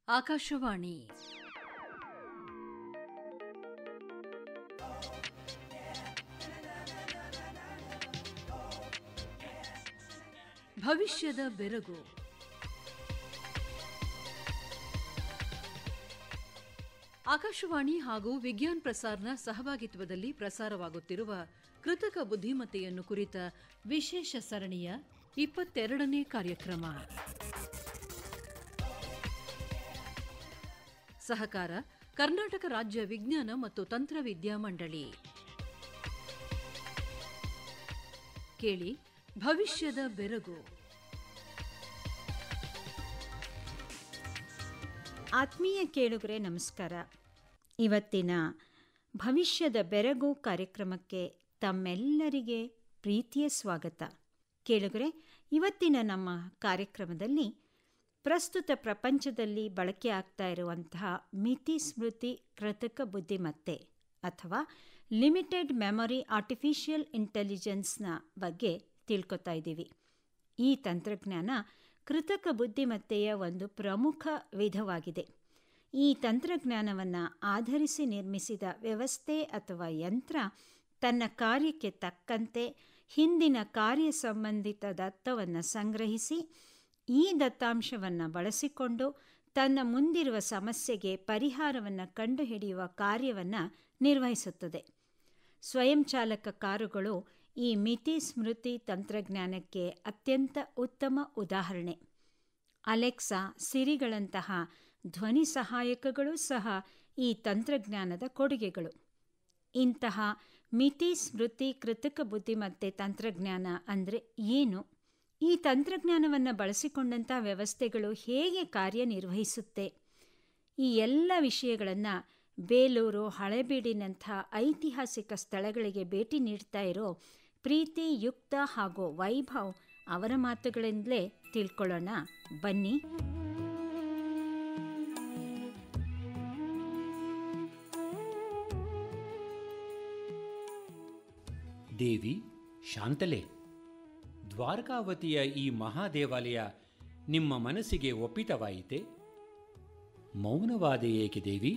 ಆಕಾಶವಾಣಿ ಭವಿಷ್ಯದ ಬೆರಗು ಆಕಾಶವಾಣಿ ಹಾಗೂ ವಿಜ್ಞಾನ್ ಪ್ರಸಾರ್ನ ಸಹಭಾಗಿತ್ವದಲ್ಲಿ ಪ್ರಸಾರವಾಗುತ್ತಿರುವ ಕೃತಕ ಬುದ್ಧಿಮತ್ತೆಯನ್ನು ಕುರಿತ ವಿಶೇಷ ಸರಣಿಯ ಇಪ್ಪತ್ತೆರಡನೇ ಕಾರ್ಯಕ್ರಮ ಸಹಕಾರ ಕರ್ನಾಟಕ ರಾಜ್ಯ ವಿಜ್ಞಾನ ಮತ್ತು ತಂತ್ರವಿದ್ಯಾ ಮಂಡಳಿ ಕೇಳಿ ಭವಿಷ್ಯದ ಬೆರಗು ಆತ್ಮೀಯ ಕೇಳುಗರೆ ನಮಸ್ಕಾರ ಇವತ್ತಿನ ಭವಿಷ್ಯದ ಬೆರಗು ಕಾರ್ಯಕ್ರಮಕ್ಕೆ ತಮ್ಮೆಲ್ಲರಿಗೆ ಪ್ರೀತಿಯ ಸ್ವಾಗತ ಕೇಳುಗರೆ ಇವತ್ತಿನ ನಮ್ಮ ಕಾರ್ಯಕ್ರಮದಲ್ಲಿ ಪ್ರಸ್ತುತ ಪ್ರಪಂಚದಲ್ಲಿ ಬಳಕೆ ಆಗ್ತಾ ಇರುವಂತಹ ಮಿತಿ ಸ್ಮೃತಿ ಕೃತಕ ಬುದ್ಧಿಮತ್ತೆ ಅಥವಾ ಲಿಮಿಟೆಡ್ ಮೆಮೊರಿ ಆರ್ಟಿಫಿಷಿಯಲ್ ಇಂಟೆಲಿಜೆನ್ಸ್ನ ಬಗ್ಗೆ ತಿಳ್ಕೊತಾ ಇದ್ದೀವಿ ಈ ತಂತ್ರಜ್ಞಾನ ಕೃತಕ ಬುದ್ಧಿಮತ್ತೆಯ ಒಂದು ಪ್ರಮುಖ ವಿಧವಾಗಿದೆ ಈ ತಂತ್ರಜ್ಞಾನವನ್ನು ಆಧರಿಸಿ ನಿರ್ಮಿಸಿದ ವ್ಯವಸ್ಥೆ ಅಥವಾ ಯಂತ್ರ ತನ್ನ ಕಾರ್ಯಕ್ಕೆ ತಕ್ಕಂತೆ ಹಿಂದಿನ ಕಾರ್ಯ ಸಂಬಂಧಿತ ದತ್ತವನ್ನು ಸಂಗ್ರಹಿಸಿ ಈ ದತ್ತಾಂಶವನ್ನು ಬಳಸಿಕೊಂಡು ತನ್ನ ಮುಂದಿರುವ ಸಮಸ್ಯೆಗೆ ಪರಿಹಾರವನ್ನು ಕಂಡುಹಿಡಿಯುವ ಕಾರ್ಯವನ್ನು ನಿರ್ವಹಿಸುತ್ತದೆ ಸ್ವಯಂಚಾಲಕ ಕಾರುಗಳು ಈ ಮಿತಿ ಸ್ಮೃತಿ ತಂತ್ರಜ್ಞಾನಕ್ಕೆ ಅತ್ಯಂತ ಉತ್ತಮ ಉದಾಹರಣೆ ಅಲೆಕ್ಸಾ ಸಿರಿಗಳಂತಹ ಧ್ವನಿ ಸಹಾಯಕಗಳು ಸಹ ಈ ತಂತ್ರಜ್ಞಾನದ ಕೊಡುಗೆಗಳು ಇಂತಹ ಮಿತಿ ಸ್ಮೃತಿ ಕೃತಕ ಬುದ್ಧಿಮತ್ತೆ ತಂತ್ರಜ್ಞಾನ ಅಂದರೆ ಏನು ಈ ತಂತ್ರಜ್ಞಾನವನ್ನು ಬಳಸಿಕೊಂಡಂಥ ವ್ಯವಸ್ಥೆಗಳು ಹೇಗೆ ಕಾರ್ಯನಿರ್ವಹಿಸುತ್ತೆ ಈ ಎಲ್ಲ ವಿಷಯಗಳನ್ನು ಬೇಲೂರು ಹಳೆಬೀಡಿನಂಥ ಐತಿಹಾಸಿಕ ಸ್ಥಳಗಳಿಗೆ ಭೇಟಿ ನೀಡ್ತಾ ಇರೋ ಪ್ರೀತಿ ಯುಕ್ತ ಹಾಗೂ ವೈಭವ್ ಅವರ ಮಾತುಗಳಿಂದಲೇ ತಿಳ್ಕೊಳ್ಳೋಣ ಬನ್ನಿ ದೇವಿ ಶಾಂತಲೆ ದ್ವಾರಕಾವತಿಯ ಈ ಮಹಾದೇವಾಲಯ ನಿಮ್ಮ ಮನಸ್ಸಿಗೆ ಒಪ್ಪಿತವಾಯಿತೆ ಮೌನವಾದ ಏಕೆ ದೇವಿ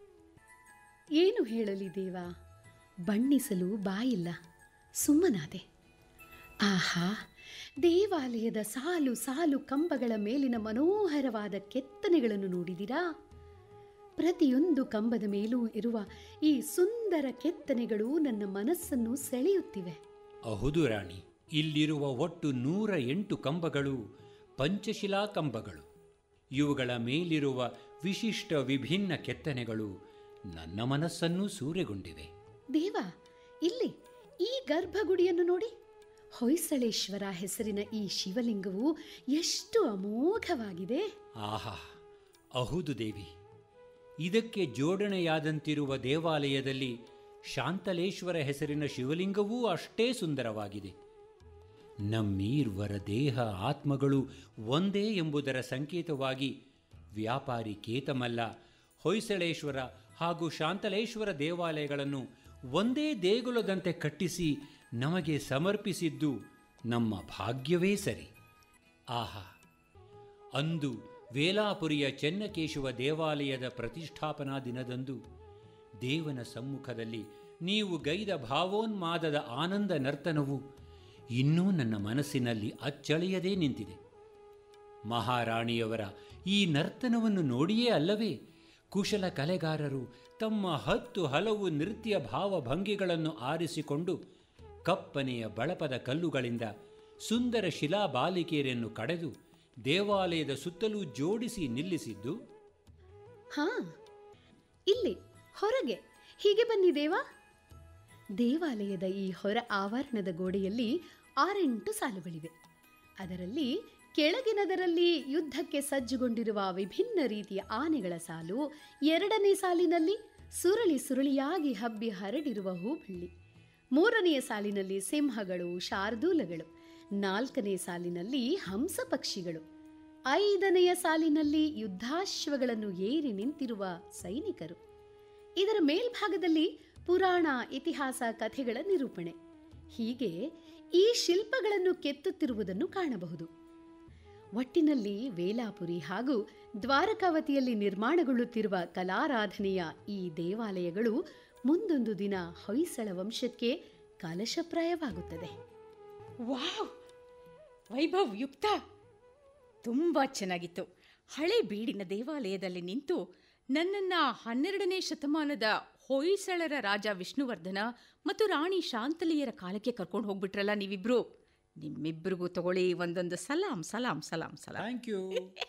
ಏನು ಹೇಳಲಿ ದೇವ ಬಣ್ಣಿಸಲು ಬಾಯಿಲ್ಲ ಸುಮ್ಮನಾದೆ ಆಹಾ ದೇವಾಲಯದ ಸಾಲು ಸಾಲು ಕಂಬಗಳ ಮೇಲಿನ ಮನೋಹರವಾದ ಕೆತ್ತನೆಗಳನ್ನು ನೋಡಿದಿರಾ ಪ್ರತಿಯೊಂದು ಕಂಬದ ಮೇಲೂ ಇರುವ ಈ ಸುಂದರ ಕೆತ್ತನೆಗಳು ನನ್ನ ಮನಸ್ಸನ್ನು ಸೆಳೆಯುತ್ತಿವೆ ಅಹುದು ರಾಣಿ ಇಲ್ಲಿರುವ ಒಟ್ಟು ನೂರ ಎಂಟು ಕಂಬಗಳು ಪಂಚಶಿಲಾ ಕಂಬಗಳು ಇವುಗಳ ಮೇಲಿರುವ ವಿಶಿಷ್ಟ ವಿಭಿನ್ನ ಕೆತ್ತನೆಗಳು ನನ್ನ ಮನಸ್ಸನ್ನು ಸೂರೆಗೊಂಡಿವೆ ದೇವ ಇಲ್ಲಿ ಈ ಗರ್ಭಗುಡಿಯನ್ನು ನೋಡಿ ಹೊಯ್ಸಳೇಶ್ವರ ಹೆಸರಿನ ಈ ಶಿವಲಿಂಗವು ಎಷ್ಟು ಅಮೋಘವಾಗಿದೆ ಆಹಾ ಅಹುದು ದೇವಿ ಇದಕ್ಕೆ ಜೋಡಣೆಯಾದಂತಿರುವ ದೇವಾಲಯದಲ್ಲಿ ಶಾಂತಲೇಶ್ವರ ಹೆಸರಿನ ಶಿವಲಿಂಗವೂ ಅಷ್ಟೇ ಸುಂದರವಾಗಿದೆ ನಮ್ಮೀರ್ವರ ದೇಹ ಆತ್ಮಗಳು ಒಂದೇ ಎಂಬುದರ ಸಂಕೇತವಾಗಿ ವ್ಯಾಪಾರಿ ಕೇತಮಲ್ಲ ಹೊಯ್ಸಳೇಶ್ವರ ಹಾಗೂ ಶಾಂತಲೇಶ್ವರ ದೇವಾಲಯಗಳನ್ನು ಒಂದೇ ದೇಗುಲದಂತೆ ಕಟ್ಟಿಸಿ ನಮಗೆ ಸಮರ್ಪಿಸಿದ್ದು ನಮ್ಮ ಭಾಗ್ಯವೇ ಸರಿ ಆಹಾ ಅಂದು ವೇಲಾಪುರಿಯ ಚೆನ್ನಕೇಶವ ದೇವಾಲಯದ ಪ್ರತಿಷ್ಠಾಪನಾ ದಿನದಂದು ದೇವನ ಸಮ್ಮುಖದಲ್ಲಿ ನೀವು ಗೈದ ಭಾವೋನ್ಮಾದದ ಆನಂದ ನರ್ತನವು ಇನ್ನೂ ನನ್ನ ಮನಸ್ಸಿನಲ್ಲಿ ಅಚ್ಚಳಿಯದೇ ನಿಂತಿದೆ ಮಹಾರಾಣಿಯವರ ಈ ನರ್ತನವನ್ನು ನೋಡಿಯೇ ಅಲ್ಲವೇ ಕುಶಲ ಕಲೆಗಾರರು ತಮ್ಮ ಹತ್ತು ಹಲವು ನೃತ್ಯ ಭಾವಭಂಗಿಗಳನ್ನು ಆರಿಸಿಕೊಂಡು ಕಪ್ಪನೆಯ ಬಳಪದ ಕಲ್ಲುಗಳಿಂದ ಸುಂದರ ಶಿಲಾಬಾಲಿಕೆಯರನ್ನು ಕಡೆದು ದೇವಾಲಯದ ಸುತ್ತಲೂ ಜೋಡಿಸಿ ನಿಲ್ಲಿಸಿದ್ದು ಹಾ ಇಲ್ಲಿ ಹೊರಗೆ ಹೀಗೆ ಬನ್ನಿ ದೇವ ದೇವಾಲಯದ ಈ ಹೊರ ಆವರಣದ ಗೋಡೆಯಲ್ಲಿ ಆರೆಂಟು ಸಾಲುಗಳಿವೆ ಅದರಲ್ಲಿ ಕೆಳಗಿನದರಲ್ಲಿ ಯುದ್ಧಕ್ಕೆ ಸಜ್ಜುಗೊಂಡಿರುವ ವಿಭಿನ್ನ ರೀತಿಯ ಆನೆಗಳ ಸಾಲು ಎರಡನೇ ಸಾಲಿನಲ್ಲಿ ಸುರಳಿ ಸುರಳಿಯಾಗಿ ಹಬ್ಬಿ ಹರಡಿರುವ ಹೂಬಳ್ಳಿ ಮೂರನೆಯ ಸಾಲಿನಲ್ಲಿ ಸಿಂಹಗಳು ಶಾರ್ದೂಲಗಳು ನಾಲ್ಕನೇ ಸಾಲಿನಲ್ಲಿ ಹಂಸ ಪಕ್ಷಿಗಳು ಐದನೆಯ ಸಾಲಿನಲ್ಲಿ ಯುದ್ಧಾಶ್ವಗಳನ್ನು ಏರಿ ನಿಂತಿರುವ ಸೈನಿಕರು ಇದರ ಮೇಲ್ಭಾಗದಲ್ಲಿ ಪುರಾಣ ಇತಿಹಾಸ ಕಥೆಗಳ ನಿರೂಪಣೆ ಹೀಗೆ ಈ ಶಿಲ್ಪಗಳನ್ನು ಕೆತ್ತುತ್ತಿರುವುದನ್ನು ಕಾಣಬಹುದು ಒಟ್ಟಿನಲ್ಲಿ ವೇಲಾಪುರಿ ಹಾಗೂ ದ್ವಾರಕಾವತಿಯಲ್ಲಿ ನಿರ್ಮಾಣಗೊಳ್ಳುತ್ತಿರುವ ಕಲಾರಾಧನೆಯ ಈ ದೇವಾಲಯಗಳು ಮುಂದೊಂದು ದಿನ ಹೊಯ್ಸಳ ವಂಶಕ್ಕೆ ಕಲಶಪ್ರಾಯವಾಗುತ್ತದೆ ವಾವ್ ವೈಭವ್ ಯುಕ್ತ ತುಂಬ ಚೆನ್ನಾಗಿತ್ತು ಹಳೆ ಬೀಡಿನ ದೇವಾಲಯದಲ್ಲಿ ನಿಂತು ನನ್ನನ್ನು ಹನ್ನೆರಡನೇ ಶತಮಾನದ ಹೊಯ್ಸಳರ ರಾಜ ವಿಷ್ಣುವರ್ಧನ ಮತ್ತು ರಾಣಿ ಶಾಂತಲಿಯರ ಕಾಲಕ್ಕೆ ಕರ್ಕೊಂಡು ಹೋಗ್ಬಿಟ್ರಲ್ಲ ನೀವಿಬ್ರು ನಿಮ್ಮಿಬ್ಬರಿಗೂ ತಗೊಳ್ಳಿ ಒಂದೊಂದು ಸಲಾಂ ಸಲಾಂ ಸಲಾಂ ಸಲಾಂ ಥ್ಯಾಂಕ್ ಯು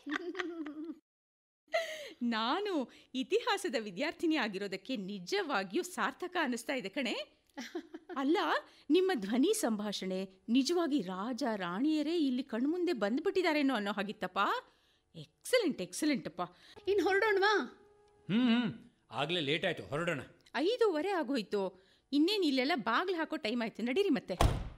ನಾನು ಇತಿಹಾಸದ ವಿದ್ಯಾರ್ಥಿನಿ ಆಗಿರೋದಕ್ಕೆ ನಿಜವಾಗಿಯೂ ಸಾರ್ಥಕ ಅನ್ನಿಸ್ತಾ ಇದೆ ಕಣೆ ಅಲ್ಲ ನಿಮ್ಮ ಧ್ವನಿ ಸಂಭಾಷಣೆ ನಿಜವಾಗಿ ರಾಜ ರಾಣಿಯರೇ ಇಲ್ಲಿ ಕಣ್ಮುಂದೆ ಬಂದ್ಬಿಟ್ಟಿದಾರೇನೋ ಅನ್ನೋ ಹಾಗಿತ್ತಪ್ಪ ಎಕ್ಸಲೆಂಟ್ ಎಕ್ಸಲೆಂಟಪ್ಪ ಇನ್ನು ಹೊರಡೋಣವಾ ಹ್ಞೂ ಹ್ಞೂ ಆಗಲೇ ಲೇಟ್ ಆಯಿತು ಹೊರಡೋಣ ಐದೂವರೆ ಆಗೋಯ್ತು ಇನ್ನೇನು ಇಲ್ಲೆಲ್ಲ ಬಾಗ್ಲು ಹಾಕೋ ಟೈಮ್ ಆಯ್ತು ನಡೀರಿ ಮತ್ತೆ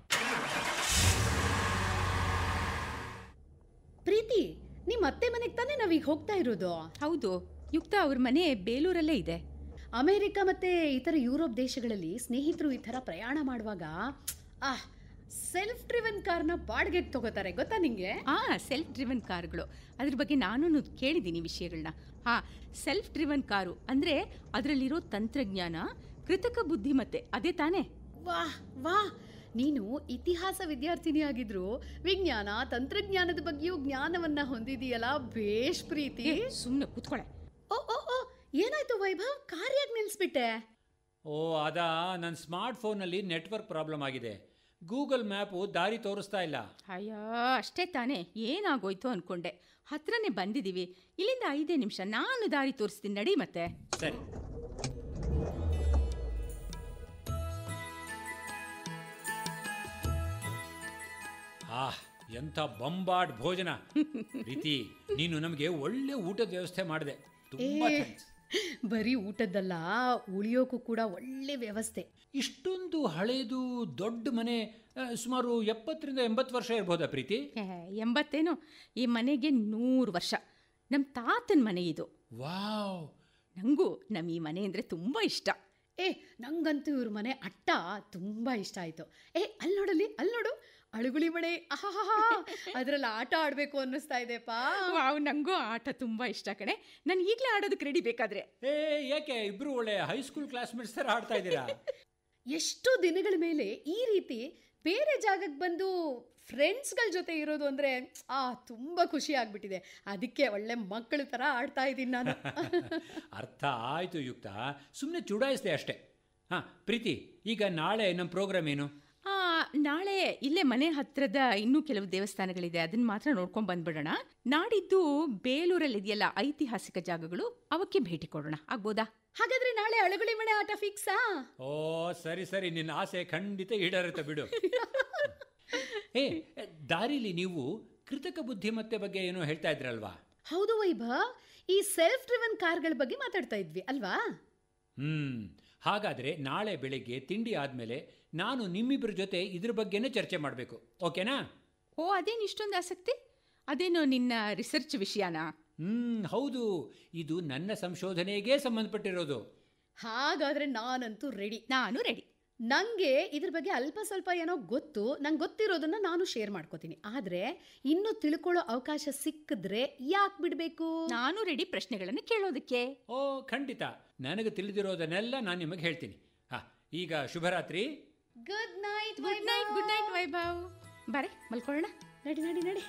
ಪ್ರೀತಿ ನಿಮ್ಮ ಅತ್ತೆ ಮನೆಗೆ ತಾನೇ ನಾವೀಗ ಹೋಗ್ತಾ ಇರೋದು ಹೌದು ಯುಕ್ತ ಅವ್ರ ಮನೆ ಬೇಲೂರಲ್ಲೇ ಇದೆ ಅಮೆರಿಕ ಮತ್ತೆ ಇತರ ಯುರೋಪ್ ದೇಶಗಳಲ್ಲಿ ಸ್ನೇಹಿತರು ಈ ಥರ ಪ್ರಯಾಣ ಮಾಡುವಾಗ ಆ ಸೆಲ್ಫ್ ಡ್ರಿವನ್ ಕಾರ್ನ ಬಾಡಿಗೆಗೆ ತಗೋತಾರೆ ಗೊತ್ತಾ ನಿಂಗೆ ಆ ಸೆಲ್ಫ್ ಡ್ರಿವನ್ ಕಾರುಗಳು ಅದ್ರ ಬಗ್ಗೆ ನಾನು ಕೇಳಿದ್ದೀನಿ ವಿಷಯಗಳನ್ನ ಹಾ ಸೆಲ್ಫ್ ಡ್ರಿವನ್ ಕಾರು ಅಂದರೆ ಅದರಲ್ಲಿರೋ ತಂತ್ರಜ್ಞಾನ ಕೃತಕ ಬುದ್ಧಿಮತ್ತೆ ಅದೇ ತಾನೇ ವಾಹ್ ವಾಹ್ ನೀನು ಇತಿಹಾಸ ವಿದ್ಯಾರ್ಥಿನಿ ಆಗಿದ್ರು ವಿಜ್ಞಾನ ತಂತ್ರಜ್ಞಾನದ ಬಗ್ಗೆಯೂ ಜ್ಞಾನವನ್ನ ಹೊಂದಿದೀಯಲ್ಲ ಬೇಷ್ ಪ್ರೀತಿ ಸುಮ್ಮನೆ ಕೂತ್ಕೊಳೆ ಓ ಓ ಓ ಏನಾಯ್ತು ವೈಭವ್ ಕಾರ್ಯಾಗಿ ನಿಲ್ಸ್ಬಿಟ್ಟೆ ಓ ಅದಾ ನನ್ನ ಸ್ಮಾರ್ಟ್ ಫೋನಲ್ಲಿ ನೆಟ್ವರ್ಕ್ ಪ್ರಾಬ್ಲಮ್ ಆಗಿದೆ ಗೂಗಲ್ ಮ್ಯಾಪು ದಾರಿ ತೋರಿಸ್ತಾ ಇಲ್ಲ ಅಯ್ಯೋ ಅಷ್ಟೇ ತಾನೇ ಏನಾಗೋಯ್ತು ಅನ್ಕೊಂಡೆ ಹತ್ರನೇ ಬಂದಿದ್ದೀವಿ ಇಲ್ಲಿಂದ ಐದೇ ನಿಮಿಷ ನಾನು ದಾರಿ ತೋರಿಸ್ತೀನಿ ನಡಿ ಮತ್ತೆ ಸರಿ ಆಹ್ ಎಂಥ ಬಂಬಾಡ್ ಭೋಜನ ಪ್ರೀತಿ ನೀನು ನಮಗೆ ಒಳ್ಳೆ ಊಟದ ವ್ಯವಸ್ಥೆ ಮಾಡಿದೆ ತುಂಬಾ ಏ. ಥ್ಯಾಂಕ್ಸ್ ಬರೀ ಊಟದ್ದಲ್ಲ ಉಳಿಯೋಕ್ಕೂ ಕೂಡ ಒಳ್ಳೆ ವ್ಯವಸ್ಥೆ ಇಷ್ಟೊಂದು ಹಳೇದು ದೊಡ್ಡ ಮನೆ ಆ, ಸುಮಾರು ಎಪ್ಪತ್ತರಿಂದ ಎಂಬತ್ತು ವರ್ಷ ಇರ್ಬೋದಾ ಪ್ರೀತಿ ಏ, ಎಂಬತ್ತೇನು ಈ ಮನೆಗೆ ನೂರು ವರ್ಷ ನಮ್ಮ ತಾತನ ಮನೆ ಇದು ವಾವ್ ನನಗೂ ನಮ್ಮ ಈ ಮನೆ ಅಂದರೆ ತುಂಬ ಇಷ್ಟ ಏ ನಂಗಂತೂ ಇವ್ರ ಮನೆ ಅಟ್ಟ ತುಂಬಾ ಇಷ್ಟ ಆಯ್ತು ಏ ಅಲ್ಲಿ ನೋಡಲ್ಲಿ ಅಲ್ಲಿ ನೋಡು ಅಳುಗುಳಿ ಮನೆ ಆಹಾಹಾ ಅದ್ರಲ್ಲಿ ಆಟ ಆಡ್ಬೇಕು ಅನ್ನಿಸ್ತಾ ಇದೆಪಾ ವಾವ್ ನನಗೂ ಆಟ ತುಂಬ ಇಷ್ಟ ಕಣೆ ನಾನು ಈಗಲೇ ಆಡೋದಕ್ಕೆ ರೆಡಿ ಬೇಕಾದ್ರೆ ಏ ಯಾಕೆ ಇಬ್ರು ಒಳ್ಳೆ ಹೈಸ್ಕೂಲ್ ಕ್ಲಾಸ್ಮೇಟ್ಸ್ ಥರ ಆಡ್ತಾ ಇದ್ದೀರಾ ಎಷ್ಟು ದಿನಗಳ ಮೇಲೆ ಈ ರೀತಿ ಬೇರೆ ಜಾಗಕ್ಕೆ ಬಂದು ಫ್ರೆಂಡ್ಸ್ಗಳ ಜೊತೆ ಇರೋದು ಅಂದರೆ ಆ ತುಂಬ ಖುಷಿ ಆಗ್ಬಿಟ್ಟಿದೆ ಅದಕ್ಕೆ ಒಳ್ಳೆ ಮಕ್ಕಳ ಥರ ಆಡ್ತಾ ಇದ್ದೀನಿ ನಾನು ಅರ್ಥ ಆಯ್ತು ಯುಕ್ತ ಸುಮ್ಮನೆ ಚುಡಾಯಿಸ್ದೆ ಅಷ್ಟೇ ಹಾಂ ಪ್ರೀತಿ ಈಗ ನಾಳೆ ನಮ್ಮ ಪ್ರೋಗ್ರಾಮ್ ಏನು ಆ, ನಾಳೆ ಇಲ್ಲೇ ಮನೆ ಹತ್ರದ ಇನ್ನೂ ಕೆಲವು ದೇವಸ್ಥಾನಗಳಿದೆ ಅದನ್ನ ಮಾತ್ರ ನೋಡ್ಕೊಂಡು ಬಂದ್ಬಿಡೋಣ ನಾಡಿದ್ದು ಬೇಲೂರಲ್ಲಿ ಇದೆಯಲ್ಲ ಐತಿಹಾಸಿಕ ಜಾಗಗಳು ಅವಕ್ಕೆ ಭೇಟಿ ಕೊಡೋಣ ಆಗ್ಬೋದಾ ಹಾಗಾದ್ರೆ ನಾಳೆ ಅಳುಗುಳಿ ಮನೆ ಆಟ ಫಿಕ್ಸಾ ಓ ಸರಿ ಸರಿ ನಿನ್ನ ಆಸೆ ಖಂಡಿತ ಈಡೇರುತ್ತೆ ಬಿಡು ಏ ದಾರಿಲಿ ನೀವು ಕೃತಕ ಬುದ್ಧಿಮತ್ತೆ ಬಗ್ಗೆ ಏನೋ ಹೇಳ್ತಾ ಇದ್ರಲ್ವಾ ಹೌದು ವೈಭವ್ ಈ ಸೆಲ್ಫ್ ಡ್ರಿವನ್ ಕಾರ್ಗಳ ಬಗ್ಗೆ ಮಾತಾಡ್ತಾ ಇದ್ವಿ ಅಲ್ವಾ ಹ್ಮ್ ಹಾಗಾದ್ರೆ ನಾಳೆ ಬೆಳಿಗ್ಗೆ ತಿಂಡಿ ಆದಮೇಲೆ ನಾನು ನಿಮ್ಮಿಬ್ಬರ ಜೊತೆ ಇದ್ರ ಬಗ್ಗೆನೇ ಚರ್ಚೆ ಮಾಡಬೇಕು ಓಕೆನಾ ಓ ಅದೇನು ಇಷ್ಟೊಂದು ಆಸಕ್ತಿ ಅದೇನೋ ನಿನ್ನ ರಿಸರ್ಚ್ ವಿಷಯನಾ ಹ್ಮ್ ಹೌದು ಇದು ನನ್ನ ಸಂಶೋಧನೆಗೆ ಸಂಬಂಧಪಟ್ಟಿರೋದು ಹಾಗಾದ್ರೆ ನಾನಂತೂ ರೆಡಿ ನಾನು ರೆಡಿ ನಂಗೆ ಇದ್ರ ಬಗ್ಗೆ ಅಲ್ಪ ಸ್ವಲ್ಪ ಏನೋ ಗೊತ್ತು ನಂಗೆ ಗೊತ್ತಿರೋದನ್ನ ನಾನು ಶೇರ್ ಮಾಡ್ಕೋತೀನಿ ಆದ್ರೆ ಇನ್ನು ತಿಳ್ಕೊಳ್ಳೋ ಅವಕಾಶ ಸಿಕ್ಕಿದ್ರೆ ಯಾಕೆ ಬಿಡಬೇಕು ನಾನು ರೆಡಿ ಪ್ರಶ್ನೆಗಳನ್ನು ಕೇಳೋದಕ್ಕೆ ಓ ಖಂಡಿತ ನನಗೆ ತಿಳಿದಿರೋದನ್ನೆಲ್ಲ ನಾನು ನಿಮಗೆ ಹೇಳ್ತೀನಿ ಹಾ ಈಗ ಶುಭರಾತ್ರಿ good night good night good night Vaibhav ಬಾರೆ ಮಲ್ಕೊಳ್ಳೋಣ ನಡಿ ನಡಿ ನಡಿ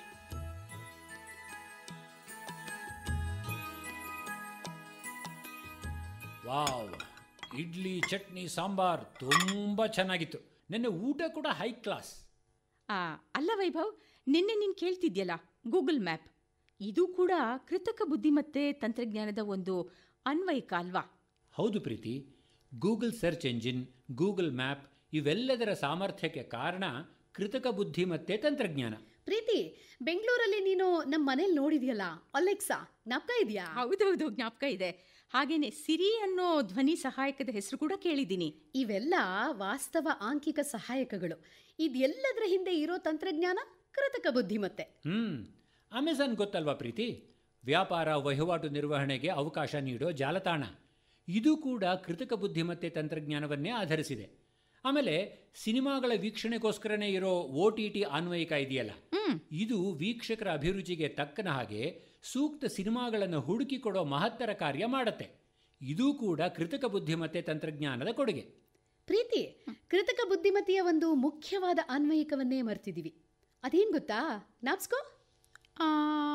ವಾವ್ ಇಡ್ಲಿ ಚಟ್ನಿ ಸಾಂಬಾರ್ ತುಂಬ ಚೆನ್ನಾಗಿತ್ತು ನೆನ್ನೆ ಊಟ ಕೂಡ ಹೈ ಕ್ಲಾಸ್ ಆ, ಅಲ್ಲ ವೈಭವ್ ನಿನ್ನೆ ನೀನು ಕೇಳ್ತಿದ್ಯಲ್ಲ ಗೂಗಲ್ ಮ್ಯಾಪ್ ಇದು ಕೂಡ ಕೃತಕ ಬುದ್ಧಿಮತ್ತೆ ತಂತ್ರಜ್ಞಾನದ ಒಂದು ಅನ್ವಯಿಕ ಅಲ್ವಾ ಹೌದು Preeti Google search engine Google map ಇವೆಲ್ಲದರ ಸಾಮರ್ಥ್ಯಕ್ಕೆ ಕಾರಣ ಕೃತಕ ಬುದ್ಧಿಮತ್ತೆ ತಂತ್ರಜ್ಞಾನ ಪ್ರೀತಿ ಬೆಂಗಳೂರಲ್ಲಿ ನೀನು ನಮ್ಮ ಮನೇಲಿ ನೋಡಿದ್ಯಲ್ಲ ಅಲೆಕ್ಸಾ ಜ್ಞಾಪಕ ಇದೆಯಾ ಹೌದೌದು ಜ್ಞಾಪಕ ಇದೆ ಹಾಗೇನೆ ಸಿರಿ ಅನ್ನೋ ಧ್ವನಿ ಸಹಾಯಕದ ಹೆಸರು ಕೂಡ ಕೇಳಿದ್ದೀನಿ ಇವೆಲ್ಲ ವಾಸ್ತವ ಆಂಕಿಕ ಸಹಾಯಕಗಳು ಇದೆಲ್ಲದರ ಹಿಂದೆ ಇರೋ ತಂತ್ರಜ್ಞಾನ ಕೃತಕ ಬುದ್ಧಿಮತ್ತೆ ಹ್ಮ್ ಅಮೆಝಾನ್ ಗೊತ್ತಲ್ವಾ ಪ್ರೀತಿ ವ್ಯಾಪಾರ ವಹಿವಾಟು ನಿರ್ವಹಣೆಗೆ ಅವಕಾಶ ನೀಡೋ ಜಾಲತಾಣ ಇದು ಕೂಡ ಕೃತಕ ಬುದ್ಧಿಮತ್ತೆ ತಂತ್ರಜ್ಞಾನವನ್ನೇ ಆಧರಿಸಿದೆ ಆಮೇಲೆ ಸಿನಿಮಾಗಳ ವೀಕ್ಷಣೆಗೋಸ್ಕರನೇ ಇರೋ ಒ ಟಿ ಟಿ ಅನ್ವಯಿಕ ಇದೆಯಲ್ಲ ಹ್ಮ್ ಇದು ವೀಕ್ಷಕರ ಅಭಿರುಚಿಗೆ ತಕ್ಕನ ಹಾಗೆ ಸೂಕ್ತ ಸಿನಿಮಾಗಳನ್ನು ಹುಡುಕಿ ಕೊಡೋ ಮಹತ್ತರ ಕಾರ್ಯ ಮಾಡುತ್ತೆ ಇದೂ ಕೂಡ ಕೃತಕ ಬುದ್ಧಿಮತ್ತೆ ತಂತ್ರಜ್ಞಾನದ ಕೊಡುಗೆ ಪ್ರೀತಿ ಕೃತಕ ಬುದ್ಧಿಮತಿಯ ಒಂದು ಮುಖ್ಯವಾದ ಅನ್ವಯಿಕವನ್ನೇ ಮರ್ತಿದೀವಿ ಅದೇನ್ ಗೊತ್ತಾ ನಾಪ್ಸ್ಕೋ ಆ,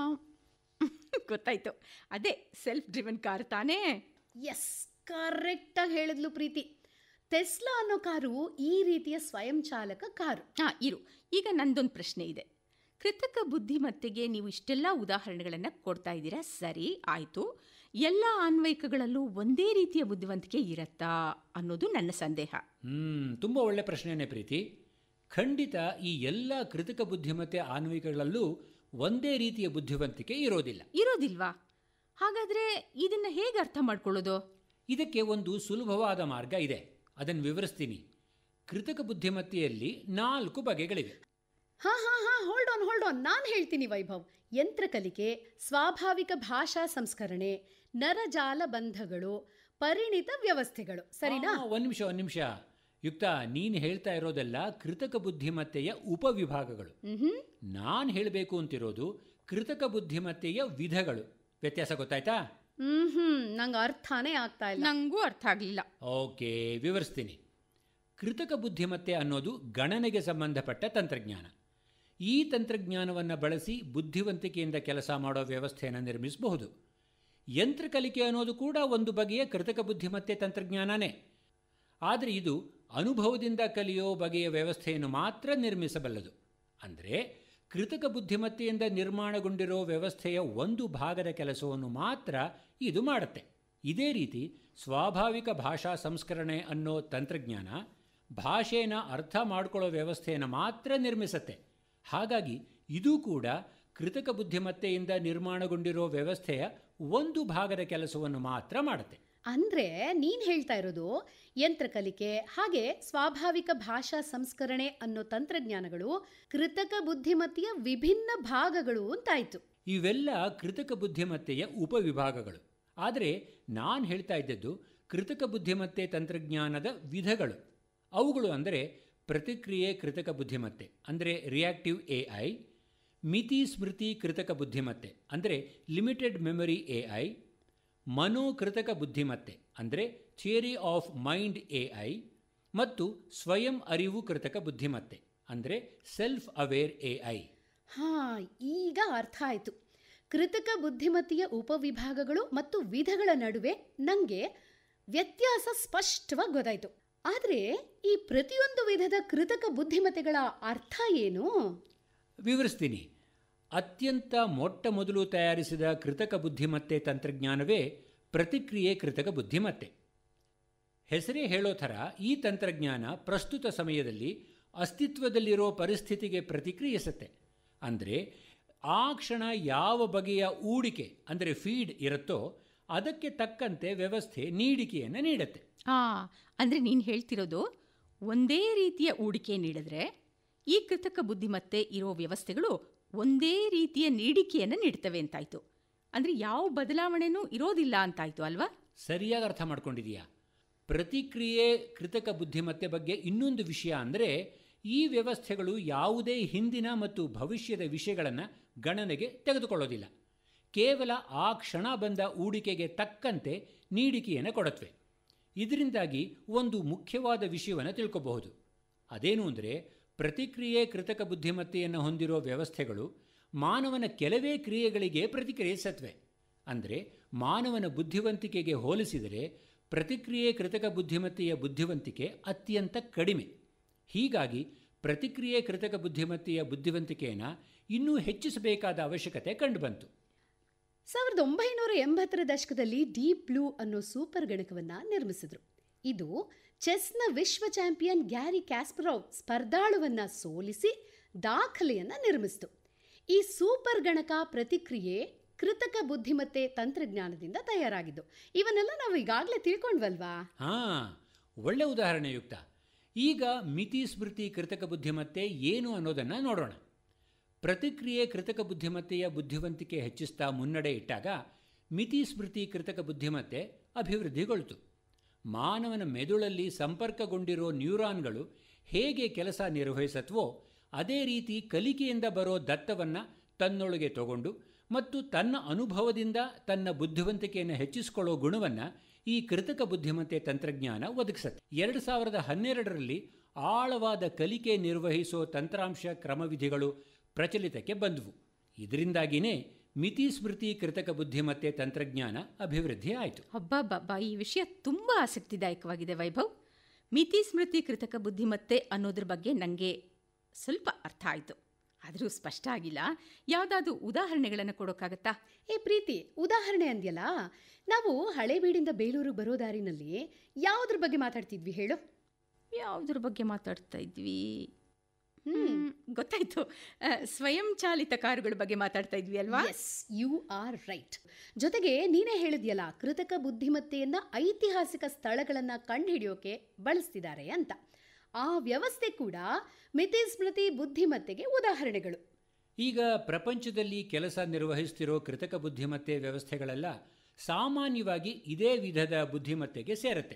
ಗೊತ್ತಾಯ್ತು ಅದೇ ಸೆಲ್ಫ್ ಡ್ರಿವನ್ ಕಾರ್ ತಾನೇ ಎಸ್ ಕರೆಕ್ಟಾಗಿ ಹೇಳಿದ್ಲು ಪ್ರೀತಿ ಟೆಸ್ಲಾ ಅನ್ನೋ ಕಾರು ಈ ರೀತಿಯ ಸ್ವಯಂಚಾಲಕ ಕಾರು ಹಾಂ ಇರು ಈಗ ನಂದೊಂದು ಪ್ರಶ್ನೆ ಇದೆ ಕೃತಕ ಬುದ್ಧಿಮತ್ತೆಗೆ ನೀವು ಇಷ್ಟೆಲ್ಲ ಉದಾಹರಣೆಗಳನ್ನು ಕೊಡ್ತಾ ಇದ್ದೀರಾ ಸರಿ ಆಯಿತು ಎಲ್ಲ ಅನ್ವಯಿಕಗಳಲ್ಲೂ ಒಂದೇ ರೀತಿಯ ಬುದ್ಧಿವಂತಿಕೆ ಇರತ್ತಾ ಅನ್ನೋದು ನನ್ನ ಸಂದೇಹ ಹ್ಮ್ ತುಂಬ ಒಳ್ಳೆ ಪ್ರಶ್ನೆನೇ ಪ್ರೀತಿ ಖಂಡಿತ ಈ ಎಲ್ಲ ಕೃತಕ ಬುದ್ಧಿಮತ್ತೆ ಆನ್ವಯಿಕಗಳಲ್ಲೂ ಒಂದೇ ರೀತಿಯ ಬುದ್ಧಿವಂತಿಕೆ ಇರೋದಿಲ್ಲ ಇರೋದಿಲ್ವಾ ಹಾಗಾದರೆ ಇದನ್ನು ಹೇಗೆ ಅರ್ಥ ಮಾಡ್ಕೊಳ್ಳೋದು ಇದಕ್ಕೆ ಒಂದು ಸುಲಭವಾದ ಮಾರ್ಗ ಇದೆ ಅದನ್ನು ವಿವರಿಸ್ತೀನಿ ಕೃತಕ ಬುದ್ಧಿಮತ್ತೆಯಲ್ಲಿ ನಾಲ್ಕು ಬಗೆಗಳಿವೆ ಹಾ ಹಾ ಹಾ ಹೋಲ್ಡ್ ಆನ್ ಹೋಲ್ಡ್ ಆನ್ ನಾನು ಹೇಳ್ತೀನಿ ವೈಭವ್ ಯಂತ್ರ ಕಲಿಕೆ ಸ್ವಾಭಾವಿಕ ಭಾಷಾ ಸಂಸ್ಕರಣೆ ನರಜಾಲ ಬಂಧಗಳು ಪರಿಣಿತ ವ್ಯವಸ್ಥೆಗಳು ಸರಿನಾ ಆ, ಒಂದ್ ನಿಮಿಷ ಒಂದು ನಿಮಿಷ ಯುಕ್ತ ನೀನು ಹೇಳ್ತಾ ಇರೋದೆಲ್ಲ ಕೃತಕ ಬುದ್ಧಿಮತ್ತೆಯ ಉಪವಿಭಾಗಗಳು ಮ್ಹೂ. ನಾನು ಹೇಳಬೇಕು ಅಂತಿರೋದು ಕೃತಕ ಬುದ್ಧಿಮತ್ತೆಯ ವಿಧಗಳು ವ್ಯತ್ಯಾಸ ಗೊತ್ತಾಯ್ತಾ ಹ್ಮ್ ಹ್ಮ್ ನಂಗೆ ಅರ್ಥನೇ ಆಗ್ತಾ ಇಲ್ಲ ನನಗೂ ಅರ್ಥ ಆಗಲಿಲ್ಲ ಓಕೆ ವಿವರಿಸ್ತೀನಿ ಕೃತಕ ಬುದ್ಧಿಮತ್ತೆ ಅನ್ನೋದು ಗಣನೆಗೆ ಸಂಬಂಧಪಟ್ಟ ತಂತ್ರಜ್ಞಾನ ಈ ತಂತ್ರಜ್ಞಾನವನ್ನು ಬಳಸಿ ಬುದ್ಧಿವಂತಿಕೆಯಿಂದ ಕೆಲಸ ಮಾಡೋ ವ್ಯವಸ್ಥೆಯನ್ನು ನಿರ್ಮಿಸಬಹುದು ಯಂತ್ರ ಕಲಿಕೆ ಅನ್ನೋದು ಕೂಡ ಒಂದು ಬಗೆಯ ಕೃತಕ ಬುದ್ಧಿಮತ್ತೆ ತಂತ್ರಜ್ಞಾನನೇ ಆದರೆ ಇದು ಅನುಭವದಿಂದ ಕಲಿಯೋ ಬಗೆಯ ವ್ಯವಸ್ಥೆಯನ್ನು ಮಾತ್ರ ನಿರ್ಮಿಸಬಲ್ಲದು ಅಂದರೆ ಕೃತಕ ಬುದ್ಧಿಮತ್ತೆಯಿಂದ ನಿರ್ಮಾಣಗೊಂಡಿರೋ ವ್ಯವಸ್ಥೆಯ ಒಂದು ಭಾಗದ ಕೆಲಸವನ್ನು ಮಾತ್ರ ಇದು ಮಾಡುತ್ತೆ ಇದೇ ರೀತಿ ಸ್ವಾಭಾವಿಕ ಭಾಷಾ ಸಂಸ್ಕರಣೆ ಅನ್ನೋ ತಂತ್ರಜ್ಞಾನ ಭಾಷೆನ ಅರ್ಥ ಮಾಡ್ಕೊಳ್ಳೋ ವ್ಯವಸ್ಥೆಯನ್ನು ಮಾತ್ರ ನಿರ್ಮಿಸುತ್ತೆ ಹಾಗಾಗಿ ಇದು ಕೂಡ ಕೃತಕ ಬುದ್ಧಿಮತ್ತೆಯಿಂದ ನಿರ್ಮಾಣಗೊಂಡಿರೋ ವ್ಯವಸ್ಥೆಯ ಒಂದು ಭಾಗದ ಕೆಲಸವನ್ನು ಮಾತ್ರ ಮಾಡುತ್ತೆ ಅಂದ್ರೆ ನೀನ್ ಹೇಳ್ತಾ ಇರೋದು ಯಂತ್ರ ಕಲಿಕೆ ಹಾಗೆ ಸ್ವಾಭಾವಿಕ ಭಾಷಾ ಸಂಸ್ಕರಣೆ ಅನ್ನೋ ತಂತ್ರಜ್ಞಾನಗಳು ಕೃತಕ ಬುದ್ಧಿಮತ್ತೆಯ ವಿಭಿನ್ನ ಭಾಗಗಳು ಅಂತಾಯ್ತು ಇವೆಲ್ಲ ಕೃತಕ ಬುದ್ಧಿಮತ್ತೆಯ ಉಪವಿಭಾಗಗಳು ಆದರೆ ನಾನು ಹೇಳ್ತಾ ಇದ್ದದ್ದು ಕೃತಕ ಬುದ್ಧಿಮತ್ತೆ ತಂತ್ರಜ್ಞಾನದ ವಿಧಗಳು ಅವುಗಳು ಅಂದರೆ ಪ್ರತಿಕ್ರಿಯೆ ಕೃತಕ ಬುದ್ಧಿಮತ್ತೆ ಅಂದರೆ ರಿಯಾಕ್ಟಿವ್ ಎ ಐ ಮಿತಿ ಸ್ಮೃತಿ ಕೃತಕ ಬುದ್ಧಿಮತ್ತೆ ಅಂದರೆ ಲಿಮಿಟೆಡ್ ಮೆಮೊರಿ ಎ ಐ ಮನೋಕೃತಕ ಬುದ್ಧಿಮತ್ತೆ ಅಂದರೆ theory of mind A I ಮತ್ತು ಸ್ವಯಂ ಅರಿವು ಕೃತಕ ಬುದ್ಧಿಮತ್ತೆ ಅಂದರೆ ಸೆಲ್ಫ್ ಅವೇರ್ ಎ ಐ ಹಾ ಈಗ ಅರ್ಥ ಆಯ್ತು ಕೃತಕ ಬುದ್ಧಿಮತ್ತೆಯ ಉಪವಿಭಾಗಗಳು ಮತ್ತು ವಿಧಗಳ ನಡುವೆ ನಂಗೆ ವ್ಯತ್ಯಾಸ ಸ್ಪಷ್ಟವಾಗಿ ಗೊತ್ತಾಯ್ತು ಆದ್ರೆ ಈ ಪ್ರತಿಯೊಂದು ವಿಧದ ಕೃತಕ ಬುದ್ಧಿಮತ್ತೆಗಳ ಅರ್ಥ ಏನು ವಿವರಿಸ್ತೀನಿ ಅತ್ಯಂತ ಮೊಟ್ಟ ಮೊದಲು ತಯಾರಿಸಿದ ಕೃತಕ ಬುದ್ಧಿಮತ್ತೆ ತಂತ್ರಜ್ಞಾನವೇ ಪ್ರತಿಕ್ರಿಯೆ ಕೃತಕ ಬುದ್ಧಿಮತ್ತೆ ಹೆಸರೇ ಹೇಳೋ ಥರ ಈ ತಂತ್ರಜ್ಞಾನ ಪ್ರಸ್ತುತ ಸಮಯದಲ್ಲಿ ಅಸ್ತಿತ್ವದಲ್ಲಿರೋ ಪರಿಸ್ಥಿತಿಗೆ ಪ್ರತಿಕ್ರಿಯಿಸುತ್ತೆ ಅಂದರೆ ಆ ಕ್ಷಣ ಯಾವ ಬಗೆಯ ಊಡಿಕೆ ಅಂದರೆ ಫೀಡ್ ಇರುತ್ತೋ ಅದಕ್ಕೆ ತಕ್ಕಂತೆ ವ್ಯವಸ್ಥೆ ನೀಡಿಕೆಯನ್ನು ನೀಡುತ್ತೆ ಹಾಂ ಅಂದರೆ ನೀನು ಹೇಳ್ತಿರೋದು ಒಂದೇ ರೀತಿಯ ಹೂಡಿಕೆ ನೀಡಿದ್ರೆ ಈ ಕೃತಕ ಬುದ್ಧಿಮತ್ತೆ ಇರೋ ವ್ಯವಸ್ಥೆಗಳು ಒಂದೇ ರೀತಿಯ ನೀಡಿಕೆಯನ್ನು ನೀಡ್ತವೆ ಅಂತಾಯ್ತು ಅಂದರೆ ಯಾವ ಬದಲಾವಣೆನೂ ಇರೋದಿಲ್ಲ ಅಂತಾಯ್ತು ಅಲ್ವಾ ಸರಿಯಾಗಿ ಅರ್ಥ ಮಾಡ್ಕೊಂಡಿದೀಯಾ ಪ್ರತಿಕ್ರಿಯೆ ಕೃತಕ ಬುದ್ಧಿಮತ್ತೆ ಬಗ್ಗೆ ಇನ್ನೊಂದು ವಿಷಯ ಅಂದರೆ ಈ ವ್ಯವಸ್ಥೆಗಳು ಯಾವುದೇ ಹಿಂದಿನ ಮತ್ತು ಭವಿಷ್ಯದ ವಿಷಯಗಳನ್ನು ಗಣನೆಗೆ ತೆಗೆದುಕೊಳ್ಳೋದಿಲ್ಲ ಕೇವಲ ಆ ಕ್ಷಣ ಬಂದ ಹೂಡಿಕೆಗೆ ತಕ್ಕಂತೆ ನೀಡಿಕೆಯನ್ನು ಕೊಡುತ್ತವೆ ಇದರಿಂದಾಗಿ ಒಂದು ಮುಖ್ಯವಾದ ವಿಷಯವನ್ನು ತಿಳ್ಕೋಬಹುದು ಅದೇನು ಅಂದರೆ ಪ್ರತಿಕ್ರಿಯೆ ಕೃತಕ ಬುದ್ಧಿಮತ್ತೆಯನ್ನು ಹೊಂದಿರೋ ವ್ಯವಸ್ಥೆಗಳು ಮಾನವನ ಕೆಲವೇ ಕ್ರಿಯೆಗಳಿಗೆ ಪ್ರತಿಕ್ರಿಯಿಸತ್ವೆ ಅಂದರೆ ಮಾನವನ ಬುದ್ಧಿವಂತಿಕೆಗೆ ಹೋಲಿಸಿದರೆ ಪ್ರತಿಕ್ರಿಯೆ ಕೃತಕ ಬುದ್ಧಿಮತ್ತೆಯ ಬುದ್ಧಿವಂತಿಕೆ ಅತ್ಯಂತ ಕಡಿಮೆ ಹೀಗಾಗಿ ಪ್ರತಿಕ್ರಿಯೆ ಕೃತಕ ಬುದ್ಧಿಮತ್ತೆಯ ಬುದ್ಧಿವಂತಿಕೆಯನ್ನು ಇನ್ನೂ ಹೆಚ್ಚಿಸಬೇಕಾದ ಅವಶ್ಯಕತೆ ಕಂಡುಬಂತು ಸಾವಿರದ ಒಂಬೈನೂರ ಎಂಬತ್ತರ ದಶಕದಲ್ಲಿ ಡೀಪ್ ಬ್ಲೂ ಅನ್ನೋ ಸೂಪರ್ ಗಣಕವನ್ನ ನಿರ್ಮಿಸಿದ್ರು ಇದು ಚೆಸ್ನ ವಿಶ್ವ ಚಾಂಪಿಯನ್ ಗ್ಯಾರಿ ಕ್ಯಾಸ್ಪರೋವ್ ಸ್ಪರ್ಧಾಳುವನ್ನ ಸೋಲಿಸಿ ದಾಖಲೆಯನ್ನ ನಿರ್ಮಿಸಿತು ಈ ಸೂಪರ್ ಗಣಕ ಪ್ರತಿಕ್ರಿಯೆ ಕೃತಕ ಬುದ್ಧಿಮತ್ತೆ ತಂತ್ರಜ್ಞಾನದಿಂದ ತಯಾರಾಗಿದ್ದು ಇವನ್ನೆಲ್ಲ ನಾವು ಈಗಾಗಲೇ ತಿಳ್ಕೊಂಡ್ವಲ್ವಾ ಹಾಂ ಒಳ್ಳೆ ಉದಾಹರಣೆ ಯುಕ್ತ ಈಗ ಮಿತಿ ಸ್ಮೃತಿ ಕೃತಕ ಬುದ್ಧಿಮತ್ತೆ ಏನು ಅನ್ನೋದನ್ನು ನೋಡೋಣ ಪ್ರತಿಕ್ರಿಯೆ ಕೃತಕ ಬುದ್ಧಿಮತ್ತೆಯ ಬುದ್ಧಿವಂತಿಕೆ ಹೆಚ್ಚಿಸ್ತಾ ಮುನ್ನಡೆ ಇಟ್ಟಾಗ ಮಿತಿ ಸ್ಮೃತಿ ಕೃತಕ ಬುದ್ಧಿಮತ್ತೆ ಅಭಿವೃದ್ಧಿಗೊಳ್ತು ಮಾನವನ ಮೆದುಳಲ್ಲಿ ಸಂಪರ್ಕಗೊಂಡಿರೋ ನ್ಯೂರಾನ್ಗಳು ಹೇಗೆ ಕೆಲಸ ನಿರ್ವಹಿಸತ್ವೋ ಅದೇ ರೀತಿ ಕಲಿಕೆಯಿಂದ ಬರೋ ದತ್ತವನ್ನು ತನ್ನೊಳಗೆ ತಗೊಂಡು ಮತ್ತು ತನ್ನ ಅನುಭವದಿಂದ ತನ್ನ ಬುದ್ಧಿವಂತಿಕೆಯನ್ನು ಹೆಚ್ಚಿಸಿಕೊಳ್ಳೋ ಗುಣವನ್ನು ಈ ಕೃತಕ ಬುದ್ಧಿಮತ್ತೆ ತಂತ್ರಜ್ಞಾನ ಒದಗಿಸುತ್ತೆ ಎರಡು ಸಾವಿರದ ಹನ್ನೆರಡರಲ್ಲಿ ಆಳವಾದ ಕಲಿಕೆ ನಿರ್ವಹಿಸೋ ತಂತ್ರಾಂಶ ಕ್ರಮವಿಧಿಗಳು ಪ್ರಚಲಿತಕ್ಕೆ ಬಂದವು ಇದರಿಂದಾಗಿಯೇ ಮಿತಿ ಸ್ಮೃತಿ ಕೃತಕ ಬುದ್ಧಿಮತ್ತೆ ತಂತ್ರಜ್ಞಾನ ಅಭಿವೃದ್ಧಿ ಆಯಿತು ಹಬ್ಬಬ್ಬಬ್ಬ ಈ ವಿಷಯ ತುಂಬ ಆಸಕ್ತಿದಾಯಕವಾಗಿದೆ ವೈಭವ್ ಮಿತಿ ಸ್ಮೃತಿ ಕೃತಕ ಬುದ್ಧಿಮತ್ತೆ ಅನ್ನೋದ್ರ ಬಗ್ಗೆ ನನಗೆ ಸ್ವಲ್ಪ ಅರ್ಥ ಆಯಿತು ಆದರೂ ಸ್ಪಷ್ಟ ಆಗಿಲ್ಲ ಯಾವುದಾದ್ರೂ ಉದಾಹರಣೆಗಳನ್ನು ಕೊಡೋಕ್ಕಾಗತ್ತಾ ಏ ಪ್ರೀತಿ ಉದಾಹರಣೆ ಅಂದ್ಯಲ್ಲ ನಾವು ಹಳೇಬೀಡಿಂದ ಬೇಲೂರು ಬರೋ ದಾರಿನಲ್ಲಿ ಯಾವುದ್ರ ಬಗ್ಗೆ ಮಾತಾಡ್ತಿದ್ವಿ ಹೇಳು ಯಾವುದ್ರ ಬಗ್ಗೆ ಮಾತಾಡ್ತಾ ಇದ್ವಿ ಹ್ಮ್. ಹ್ಮ್, ಗೊತ್ತಾಯ್ತು ಆ, ಸ್ವಯಂಚಾಲಿತ ಕಾರುಗಳ ಬಗ್ಗೆ ಮಾತಾಡ್ತಾ ಇದ್ವಿ ಅಲ್ವಾ ಎಸ್ ಯು ಆರ್ ರೈಟ್ ಜೊತೆಗೆ ನೀನೇ ಹೇಳಿದ್ಯಲ್ಲ ಕೃತಕ ಬುದ್ಧಿಮತ್ತೆಯನ್ನ ಐತಿಹಾಸಿಕ ಸ್ಥಳಗಳನ್ನ ಕಂಡುಹಿಡಿಯೋಕೆ ಬಳಸ್ತಿದ್ದಾರೆ ಅಂತ ಆ ವ್ಯವಸ್ಥೆ ಕೂಡ ಮಿತಿ ಸ್ಮೃತಿ ಬುದ್ಧಿಮತ್ತೆಗೆ ಉದಾಹರಣೆಗಳು ಈಗ ಪ್ರಪಂಚದಲ್ಲಿ ಕೆಲಸ ನಿರ್ವಹಿಸ್ತಿರೋ ಕೃತಕ ಬುದ್ಧಿಮತ್ತೆ ವ್ಯವಸ್ಥೆಗಳೆಲ್ಲ ಸಾಮಾನ್ಯವಾಗಿ ಇದೇ ವಿಧದ ಬುದ್ಧಿಮತ್ತೆಗೆ ಸೇರುತ್ತೆ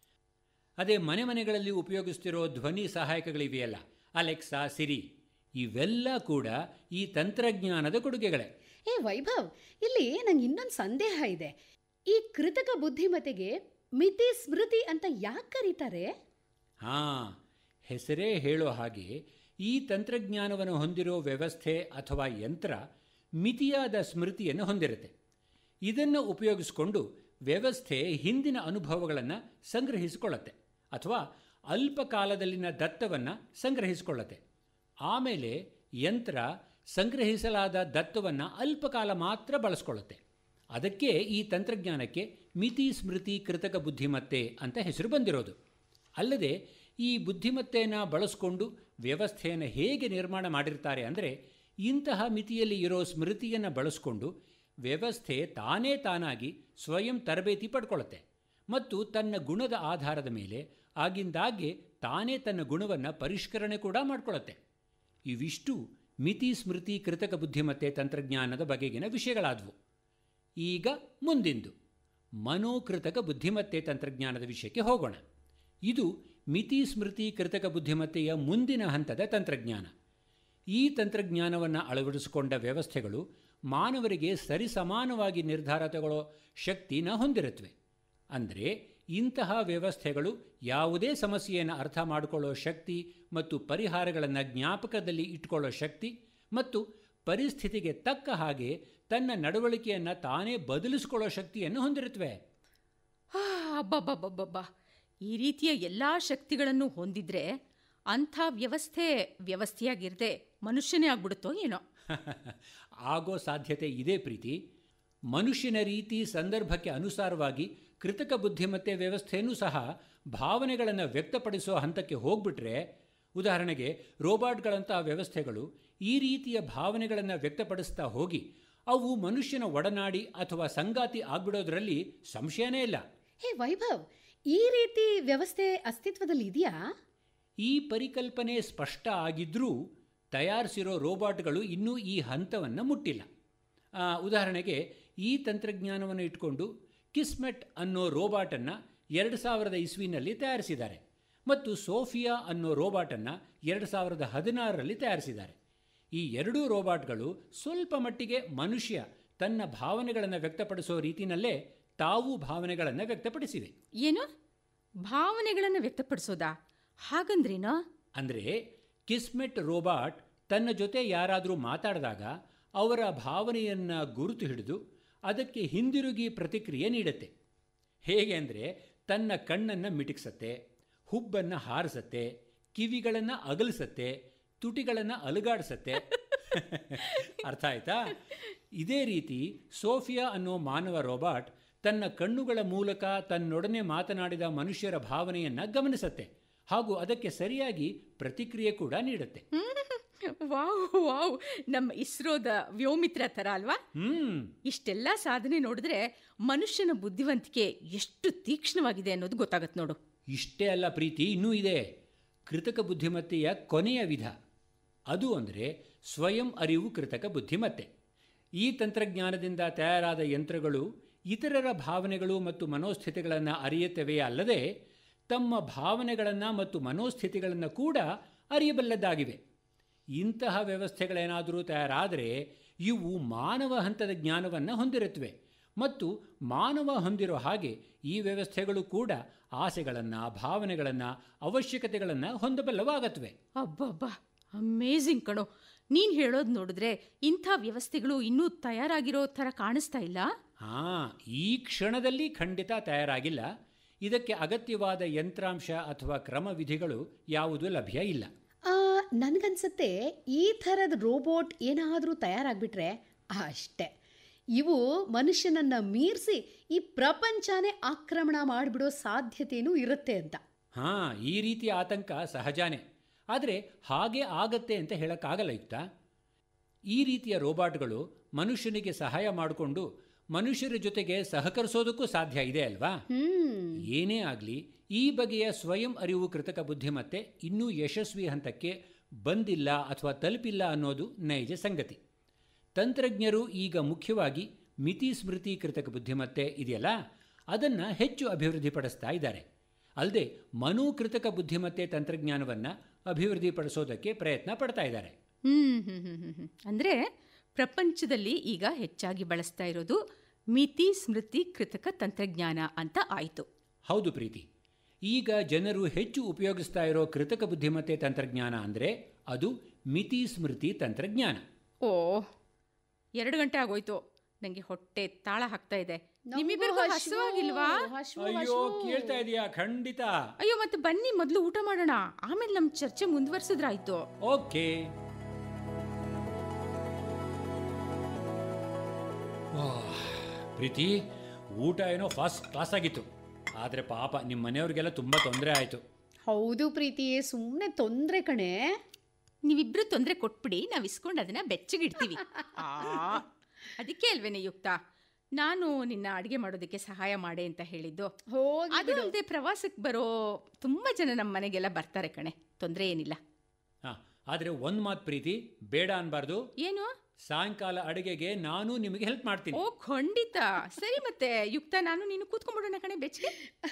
ಅದೇ ಮನೆ ಮನೆಗಳಲ್ಲಿ ಉಪಯೋಗಿಸ್ತಿರೋ ಧ್ವನಿ ಸಹಾಯಕಗಳಿವೆಯಲ್ಲ ಅಲೆಕ್ಸಾ ಸಿರಿ ಇವೆಲ್ಲ ಕೂಡ ಈ ತಂತ್ರಜ್ಞಾನದ ಕೊಡುಗೆಗಳೇ ಏ ವೈಭವ್ ಇಲ್ಲಿ ನಂಗೆ ಇನ್ನೊಂದು ಸಂದೇಹ ಇದೆ ಈ ಕೃತಕ ಬುದ್ಧಿಮತ್ತೆಗೆ ಮಿತಿ ಸ್ಮೃತಿ ಅಂತ ಯಾಕೆ ಕರೀತಾರೆ ಹಾಂ ಹೆಸರೇ ಹೇಳೋ ಹಾಗೆ ಈ ತಂತ್ರಜ್ಞಾನವನ್ನು ಹೊಂದಿರೋ ವ್ಯವಸ್ಥೆ ಅಥವಾ ಯಂತ್ರ ಮಿತಿಯಾದ ಸ್ಮೃತಿಯನ್ನು ಹೊಂದಿರುತ್ತೆ ಇದನ್ನು ಉಪಯೋಗಿಸಿಕೊಂಡು ವ್ಯವಸ್ಥೆ ಹಿಂದಿನ ಅನುಭವಗಳನ್ನು ಸಂಗ್ರಹಿಸಿಕೊಳ್ಳುತ್ತೆ ಅಥವಾ ಅಲ್ಪಕಾಲದಲ್ಲಿನ ದತ್ತವನ್ನು ಸಂಗ್ರಹಿಸಿಕೊಳ್ಳುತ್ತೆ ಆಮೇಲೆ ಯಂತ್ರ ಸಂಗ್ರಹಿಸಲಾದ ದತ್ತವನ್ನು ಅಲ್ಪಕಾಲ ಮಾತ್ರ ಬಳಸ್ಕೊಳ್ಳುತ್ತೆ ಅದಕ್ಕೆ ಈ ತಂತ್ರಜ್ಞಾನಕ್ಕೆ ಮಿತಿ ಸ್ಮೃತಿ ಕೃತಕ ಬುದ್ಧಿಮತ್ತೆ ಅಂತ ಹೆಸರು ಬಂದಿರೋದು ಅಲ್ಲದೆ ಈ ಬುದ್ಧಿಮತ್ತೆಯನ್ನು ಬಳಸ್ಕೊಂಡು ವ್ಯವಸ್ಥೆಯನ್ನು ಹೇಗೆ ನಿರ್ಮಾಣ ಮಾಡಿರ್ತಾರೆ ಅಂದರೆ ಇಂತಹ ಮಿತಿಯಲ್ಲಿ ಇರೋ ಸ್ಮೃತಿಯನ್ನು ಬಳಸ್ಕೊಂಡು ವ್ಯವಸ್ಥೆ ತಾನೇ ತಾನಾಗಿ ಸ್ವಯಂ ತರಬೇತಿ ಪಡ್ಕೊಳ್ಳುತ್ತೆ ಮತ್ತು ತನ್ನ ಗುಣದ ಆಧಾರದ ಮೇಲೆ ಆಗಿಂದಾಗ್ಗೆ ತಾನೇ ತನ್ನ ಗುಣವನ್ನು ಪರಿಷ್ಕರಣೆ ಕೂಡ ಮಾಡಿಕೊಳ್ಳುತ್ತೆ ಇವಿಷ್ಟು ಮಿತಿ ಸ್ಮೃತಿ ಕೃತಕ ಬುದ್ಧಿಮತ್ತೆ ತಂತ್ರಜ್ಞಾನದ ಬಗೆಗಿನ ವಿಷಯಗಳಾದವು ಈಗ ಮುಂದಿಂದು ಮನೋಕೃತಕ ಬುದ್ಧಿಮತ್ತೆ ತಂತ್ರಜ್ಞಾನದ ವಿಷಯಕ್ಕೆ ಹೋಗೋಣ ಇದು ಮಿತಿ ಸ್ಮೃತಿ ಕೃತಕ ಬುದ್ಧಿಮತ್ತೆಯ ಮುಂದಿನ ಹಂತದ ತಂತ್ರಜ್ಞಾನ ಈ ತಂತ್ರಜ್ಞಾನವನ್ನು ಅಳವಡಿಸಿಕೊಂಡ ವ್ಯವಸ್ಥೆಗಳು ಮಾನವರಿಗೆ ಸರಿಸಮಾನವಾಗಿ ನಿರ್ಧಾರ ತಗೊಳ್ಳೋ ಶಕ್ತಿನ ಹೊಂದಿರುತ್ತವೆ ಅಂದರೆ ಇಂತಹ ವ್ಯವಸ್ಥೆಗಳು ಯಾವುದೇ ಸಮಸ್ಯೆಯನ್ನು ಅರ್ಥ ಮಾಡಿಕೊಳ್ಳೋ ಶಕ್ತಿ ಮತ್ತು ಪರಿಹಾರಗಳನ್ನು ಜ್ಞಾಪಕದಲ್ಲಿ ಇಟ್ಕೊಳ್ಳೋ ಶಕ್ತಿ ಮತ್ತು ಪರಿಸ್ಥಿತಿಗೆ ತಕ್ಕ ಹಾಗೆ ತನ್ನ ನಡವಳಿಕೆಯನ್ನು ತಾನೇ ಬದಲಿಸಿಕೊಳ್ಳೋ ಶಕ್ತಿಯನ್ನು ಹೊಂದಿರುತ್ತವೆ ಆ, ಅಬ್ಬಬ್ಬಬ್ಬಬ್ಬಬ್ಬ ಈ ರೀತಿಯ ಎಲ್ಲ ಶಕ್ತಿಗಳನ್ನು ಹೊಂದಿದ್ರೆ ಅಂಥ ವ್ಯವಸ್ಥೆ ವ್ಯವಸ್ಥೆಯಾಗಿರದೆ ಮನುಷ್ಯನೇ ಆಗ್ಬಿಡುತ್ತೋ ಏನೋ ಆಗೋ ಸಾಧ್ಯತೆ ಇದೆ ಪ್ರೀತಿ ಮನುಷ್ಯನ ರೀತಿ ಸಂದರ್ಭಕ್ಕೆ ಅನುಸಾರವಾಗಿ ಕೃತಕ ಬುದ್ಧಿಮತ್ತೆ ವ್ಯವಸ್ಥೆಯೂ ಸಹ ಭಾವನೆಗಳನ್ನು ವ್ಯಕ್ತಪಡಿಸೋ ಹಂತಕ್ಕೆ ಹೋಗ್ಬಿಟ್ರೆ ಉದಾಹರಣೆಗೆ ರೋಬಾಟ್ಗಳಂಥ ವ್ಯವಸ್ಥೆಗಳು ಈ ರೀತಿಯ ಭಾವನೆಗಳನ್ನು ವ್ಯಕ್ತಪಡಿಸ್ತಾ ಹೋಗಿ ಅವು ಮನುಷ್ಯನ ಒಡನಾಡಿ ಅಥವಾ ಸಂಗಾತಿ ಆಗ್ಬಿಡೋದ್ರಲ್ಲಿ ಸಂಶಯನೇ ಇಲ್ಲ ಹೇ ವೈಭವ್ ಈ ರೀತಿ ವ್ಯವಸ್ಥೆ ಅಸ್ತಿತ್ವದಲ್ಲಿ ಇದೆಯಾ ಈ ಪರಿಕಲ್ಪನೆ ಸ್ಪಷ್ಟ ಆಗಿದ್ದರೂ ತಯಾರಿಸಿರೋ ರೋಬಾಟ್ಗಳು ಇನ್ನೂ ಈ ಹಂತವನ್ನು ಮುಟ್ಟಿಲ್ಲ ಆ, ಉದಾಹರಣೆಗೆ ಈ ತಂತ್ರಜ್ಞಾನವನ್ನು ಇಟ್ಕೊಂಡು ಕಿಸ್ಮೆಟ್ ಅನ್ನೋ ರೋಬಾಟನ್ನು ಎರಡು ಸಾವಿರದ ಇಸ್ವಿನಲ್ಲಿ ತಯಾರಿಸಿದ್ದಾರೆ ಮತ್ತು ಸೋಫಿಯಾ ಅನ್ನೋ ರೋಬಾಟನ್ನು ಎರಡು ಸಾವಿರದ ಹದಿನಾರರಲ್ಲಿ ತಯಾರಿಸಿದ್ದಾರೆ ಈ ಎರಡೂ ರೋಬಾಟ್ಗಳು ಸ್ವಲ್ಪ ಮಟ್ಟಿಗೆ ಮನುಷ್ಯ ತನ್ನ ಭಾವನೆಗಳನ್ನು ವ್ಯಕ್ತಪಡಿಸೋ ರೀತಿಯಲ್ಲೇ ತಾವು ಭಾವನೆಗಳನ್ನು ವ್ಯಕ್ತಪಡಿಸಿವೆ ಏನು ಭಾವನೆಗಳನ್ನು ವ್ಯಕ್ತಪಡಿಸೋದಾ ಹಾಗಂದ್ರೇನೋ ಅಂದರೆ ಕಿಸ್ಮೆಟ್ ರೋಬಾಟ್ ತನ್ನ ಜೊತೆ ಯಾರಾದರೂ ಮಾತಾಡಿದಾಗ ಅವರ ಭಾವನೆಯನ್ನು ಗುರುತು ಹಿಡಿದು ಅದಕ್ಕೆ ಹಿಂದಿರುಗಿ ಪ್ರತಿಕ್ರಿಯೆ ನೀಡುತ್ತೆ ಹೇಗೆ ಅಂದರೆ ತನ್ನ ಕಣ್ಣನ್ನು ಮಿಟಿಕ್ಸತ್ತೆ ಹುಬ್ಬನ್ನು ಹಾರಿಸತ್ತೆ ಕಿವಿಗಳನ್ನು ಅಗಲಿಸತ್ತೆ ತುಟಿಗಳನ್ನು ಅಲುಗಾಡಿಸತ್ತೆ ಅರ್ಥ ಆಯ್ತಾ ಇದೇ ರೀತಿ ಸೋಫಿಯಾ ಅನ್ನೋ ಮಾನವ ರೋಬಾಟ್ ತನ್ನ ಕಣ್ಣುಗಳ ಮೂಲಕ ತನ್ನೊಡನೆ ಮಾತನಾಡಿದ ಮನುಷ್ಯರ ಭಾವನೆಯನ್ನು ಗಮನಿಸತ್ತೆ ಹಾಗೂ ಅದಕ್ಕೆ ಸರಿಯಾಗಿ ಪ್ರತಿಕ್ರಿಯೆ ಕೂಡ ನೀಡುತ್ತೆ ವಾವ್ ವಾವ್ ನಮ್ಮ ಇಸ್ರೋದ ವ್ಯೋಮಿತ್ರ ಥರ ಅಲ್ವಾ ಹ್ಮ್ ಇಷ್ಟೆಲ್ಲ ಸಾಧನೆ ನೋಡಿದ್ರೆ ಮನುಷ್ಯನ ಬುದ್ಧಿವಂತಿಕೆ ಎಷ್ಟು ತೀಕ್ಷ್ಣವಾಗಿದೆ ಅನ್ನೋದು ಗೊತ್ತಾಗತ್ತೆ ನೋಡು ಇಷ್ಟೇ ಅಲ್ಲ ಪ್ರೀತಿ ಇನ್ನೂ ಇದೆ ಕೃತಕ ಬುದ್ಧಿಮತ್ತೆಯ ಕೊನೆಯ ವಿಧ ಅದು ಅಂದರೆ ಸ್ವಯಂ ಅರಿವು ಕೃತಕ ಬುದ್ಧಿಮತ್ತೆ ಈ ತಂತ್ರಜ್ಞಾನದಿಂದ ತಯಾರಾದ ಯಂತ್ರಗಳು ಇತರರ ಭಾವನೆಗಳು ಮತ್ತು ಮನೋಸ್ಥಿತಿಗಳನ್ನು ಅರಿಯುತ್ತವೆಯೇ ಅಲ್ಲದೆ ತಮ್ಮ ಭಾವನೆಗಳನ್ನು ಮತ್ತು ಮನೋಸ್ಥಿತಿಗಳನ್ನು ಕೂಡ ಅರಿಯಬಲ್ಲದ್ದಾಗಿವೆ ಇಂತಹ ವ್ಯವಸ್ಥೆಗಳೇನಾದರೂ ತಯಾರಾದರೆ ಇವು ಮಾನವ ಹಂತದ ಜ್ಞಾನವನ್ನು ಹೊಂದಿರುತ್ತವೆ ಮತ್ತು ಮಾನವ ಹೊಂದಿರೋ ಹಾಗೆ ಈ ವ್ಯವಸ್ಥೆಗಳು ಕೂಡ ಆಸೆಗಳನ್ನು ಭಾವನೆಗಳನ್ನು ಅವಶ್ಯಕತೆಗಳನ್ನು ಹೊಂದಬಲ್ಲವಾಗತ್ವೆ ಅಬ್ಬಬ್ಬಾ ಅಮೇಝಿಂಗ್ ಕಣೋ ನೀನು ಹೇಳೋದು ನೋಡಿದ್ರೆ ಇಂಥ ವ್ಯವಸ್ಥೆಗಳು ಇನ್ನೂ ತಯಾರಾಗಿರೋ ಥರ ಕಾಣಿಸ್ತಾ ಇಲ್ಲ ಹಾಂ ಈ ಕ್ಷಣದಲ್ಲಿ ಖಂಡಿತ ತಯಾರಾಗಿಲ್ಲ ಇದಕ್ಕೆ ಅಗತ್ಯವಾದ ಯಂತ್ರಾಂಶ ಅಥವಾ ಕ್ರಮವಿಧಿಗಳು ಯಾವುದೂ ಲಭ್ಯ ಇಲ್ಲ ಆ, ನನ್ಗನ್ಸತ್ತೆ ಈ ಥರದ ರೋಬೋಟ್ ಏನಾದರೂ ತಯಾರಾಗ್ಬಿಟ್ರೆ ಅಷ್ಟೆ ಇವು ಮನುಷ್ಯನನ್ನ ಮೀರಿಸಿ ಈ ಪ್ರಪಂಚನೇ ಆಕ್ರಮಣ ಮಾಡಿಬಿಡೋ ಸಾಧ್ಯತೆಯೂ ಇರುತ್ತೆ ಅಂತ ಹಾಂ ಈ ರೀತಿಯ ಆತಂಕ ಸಹಜಾನೇ ಆದರೆ ಹಾಗೆ ಆಗತ್ತೆ ಅಂತ ಹೇಳೋಕ್ಕಾಗಲ್ಲ ಯುಕ್ತ ಈ ರೀತಿಯ ರೋಬಾಟ್ಗಳು ಮನುಷ್ಯನಿಗೆ ಸಹಾಯ ಮಾಡಿಕೊಂಡು ಮನುಷ್ಯರ ಜೊತೆಗೆ ಸಹಕರಿಸೋದಕ್ಕೂ ಸಾಧ್ಯ ಇದೆ ಅಲ್ವಾ ಹ್ಮ್ ಏನೇ ಆಗಲಿ ಈ ಬಗೆಯ ಸ್ವಯಂ ಅರಿವು ಕೃತಕ ಬುದ್ಧಿಮತ್ತೆ ಇನ್ನೂ ಯಶಸ್ವಿ ಹಂತಕ್ಕೆ ಬಂದಿಲ್ಲ ಅಥವಾ ತಲುಪಿಲ್ಲ ಅನ್ನೋದು ನೈಜ ಸಂಗತಿ ತಂತ್ರಜ್ಞರು ಈಗ ಮುಖ್ಯವಾಗಿ ಮಿತಿ ಸ್ಮೃತಿ ಕೃತಕ ಬುದ್ಧಿಮತ್ತೆ ಇದೆಯಲ್ಲ ಅದನ್ನು ಹೆಚ್ಚು ಅಭಿವೃದ್ಧಿಪಡಿಸ್ತಾ ಇದ್ದಾರೆ ಅಲ್ಲದೆ ಮನು ಕೃತಕ ಬುದ್ಧಿಮತ್ತೆ ತಂತ್ರಜ್ಞಾನವನ್ನು ಅಭಿವೃದ್ಧಿಪಡಿಸೋದಕ್ಕೆ ಪ್ರಯತ್ನ ಪಡ್ತಾ ಇದ್ದಾರೆ ಹ್ಮ್ ಹ್ಮ್ ಹ್ಮ್ ಹ್ಮ್ ಹ್ಮ್. ಅಂದ್ರೆ ಪ್ರಪಂಚದಲ್ಲಿ ಈಗ ಹೆಚ್ಚಾಗಿ ಬಳಸ್ತಾ ಇರೋದು ಮಿತಿ ಸ್ಮೃತಿ ಕೃತಕ ತಂತ್ರಜ್ಞಾನ ಅಂತ ಆಯಿತು ಹೌದು ಪ್ರೀತಿ ಈಗ ಜನರು ಹೆಚ್ಚು ಉಪಯೋಗಿಸ್ತಾ ಇರೋ ಕೃತಕ ಬುದ್ಧಿಮತ್ತೆ ತಂತ್ರಜ್ಞಾನ ಅಂದರೆ ಅದು ಮಿತಿ ಸ್ಮೃತಿ ತಂತ್ರಜ್ಞಾನ ಓ ಎರಡು ಗಂಟೆ ಆಗೋಯ್ತು ನನಗೆ ಹೊಟ್ಟೆ ತಾಳ ಹಾಕ್ತಾ ಇದೆ ನಿಮ್ಮಿಬ್ಬರಿಗೂ ನಮ್ಗೂ ಹಸುವಾಗಿಲ್ವಾ ಹಶ್ವು, ಅಯ್ಯೋ ಹಶ್ವು. ಕೇಳ್ತಾ ಇದೀಯಾ ಖಂಡಿತ ಅಯ್ಯೋ ಮತ್ತೆ ಬನ್ನಿ ಮೊದಲು ಊಟ ಮಾಡೋಣ ಆಮೇಲೆ ನಮ್ಮ ಚರ್ಚೆ ಮುಂದುವರ್ಸಿದ್ರಾಯ್ತು ಓಕೆ ಪ್ರೀತಿ ಊಟ ಏನೋ ಫಾಸ್ಟ್ ಕ್ಲಾಸ್ ಆಗಿತ್ತು ಆದರೆ ಪಾಪ ನಿಮ್ಮ ಮನೆಯವ್ರಿಗೆಲ್ಲ ತುಂಬ ತೊಂದರೆ ಆಯಿತು ಹೌದು ಪ್ರೀತಿ ಸುಮ್ಮನೆ ತೊಂದರೆ ಕಣೆ ನೀವಿಬ್ರು ತೊಂದರೆ ಕೊಟ್ಬಿಡಿ ನಾವು ಇಸ್ಕೊಂಡು ಅದನ್ನ ಬೆಚ್ಚಗಿಡ್ತೀವಿ ಆ, ಅದಕ್ಕೆ ಅಲ್ವೇನೆ ಯುಕ್ತ ನಾನು ನಿನ್ನ ಅಡುಗೆ ಮಾಡೋದಕ್ಕೆ ಸಹಾಯ ಮಾಡೆ ಅಂತ ಹೇಳಿದ್ದು ಹೋಗಿ ಅದು ಅಲ್ಲದೆ ಪ್ರವಾಸಕ್ಕೆ ಬರೋ ತುಂಬ ಜನ ನಮ್ಮ ಮನೆಗೆಲ್ಲ ಬರ್ತಾರೆ ಕಣೆ ತೊಂದರೆ ಏನಿಲ್ಲ ಹಾಂ ಆದರೆ ಒಂದು ಮಾತು ಪ್ರೀತಿ ಬೇಡ ಅನ್ಬಾರ್ದು ಏನು ಸಾಯಂಕಾಲ ಅಡುಗೆಗೆ ನಾನು ನಿಮಗೆ ಹೆಲ್ಪ್ ಮಾಡ್ತೀನಿ ಓ ಖಂಡಿತ ಸರಿ ಮತ್ತೆ ಯುಕ್ತ ನಾನು ನೀನು ಕೂತ್ಕೊಂಡ್ಬಿಡೋಣ ಕಣೆ ಬೆಚ್ಚಗೆ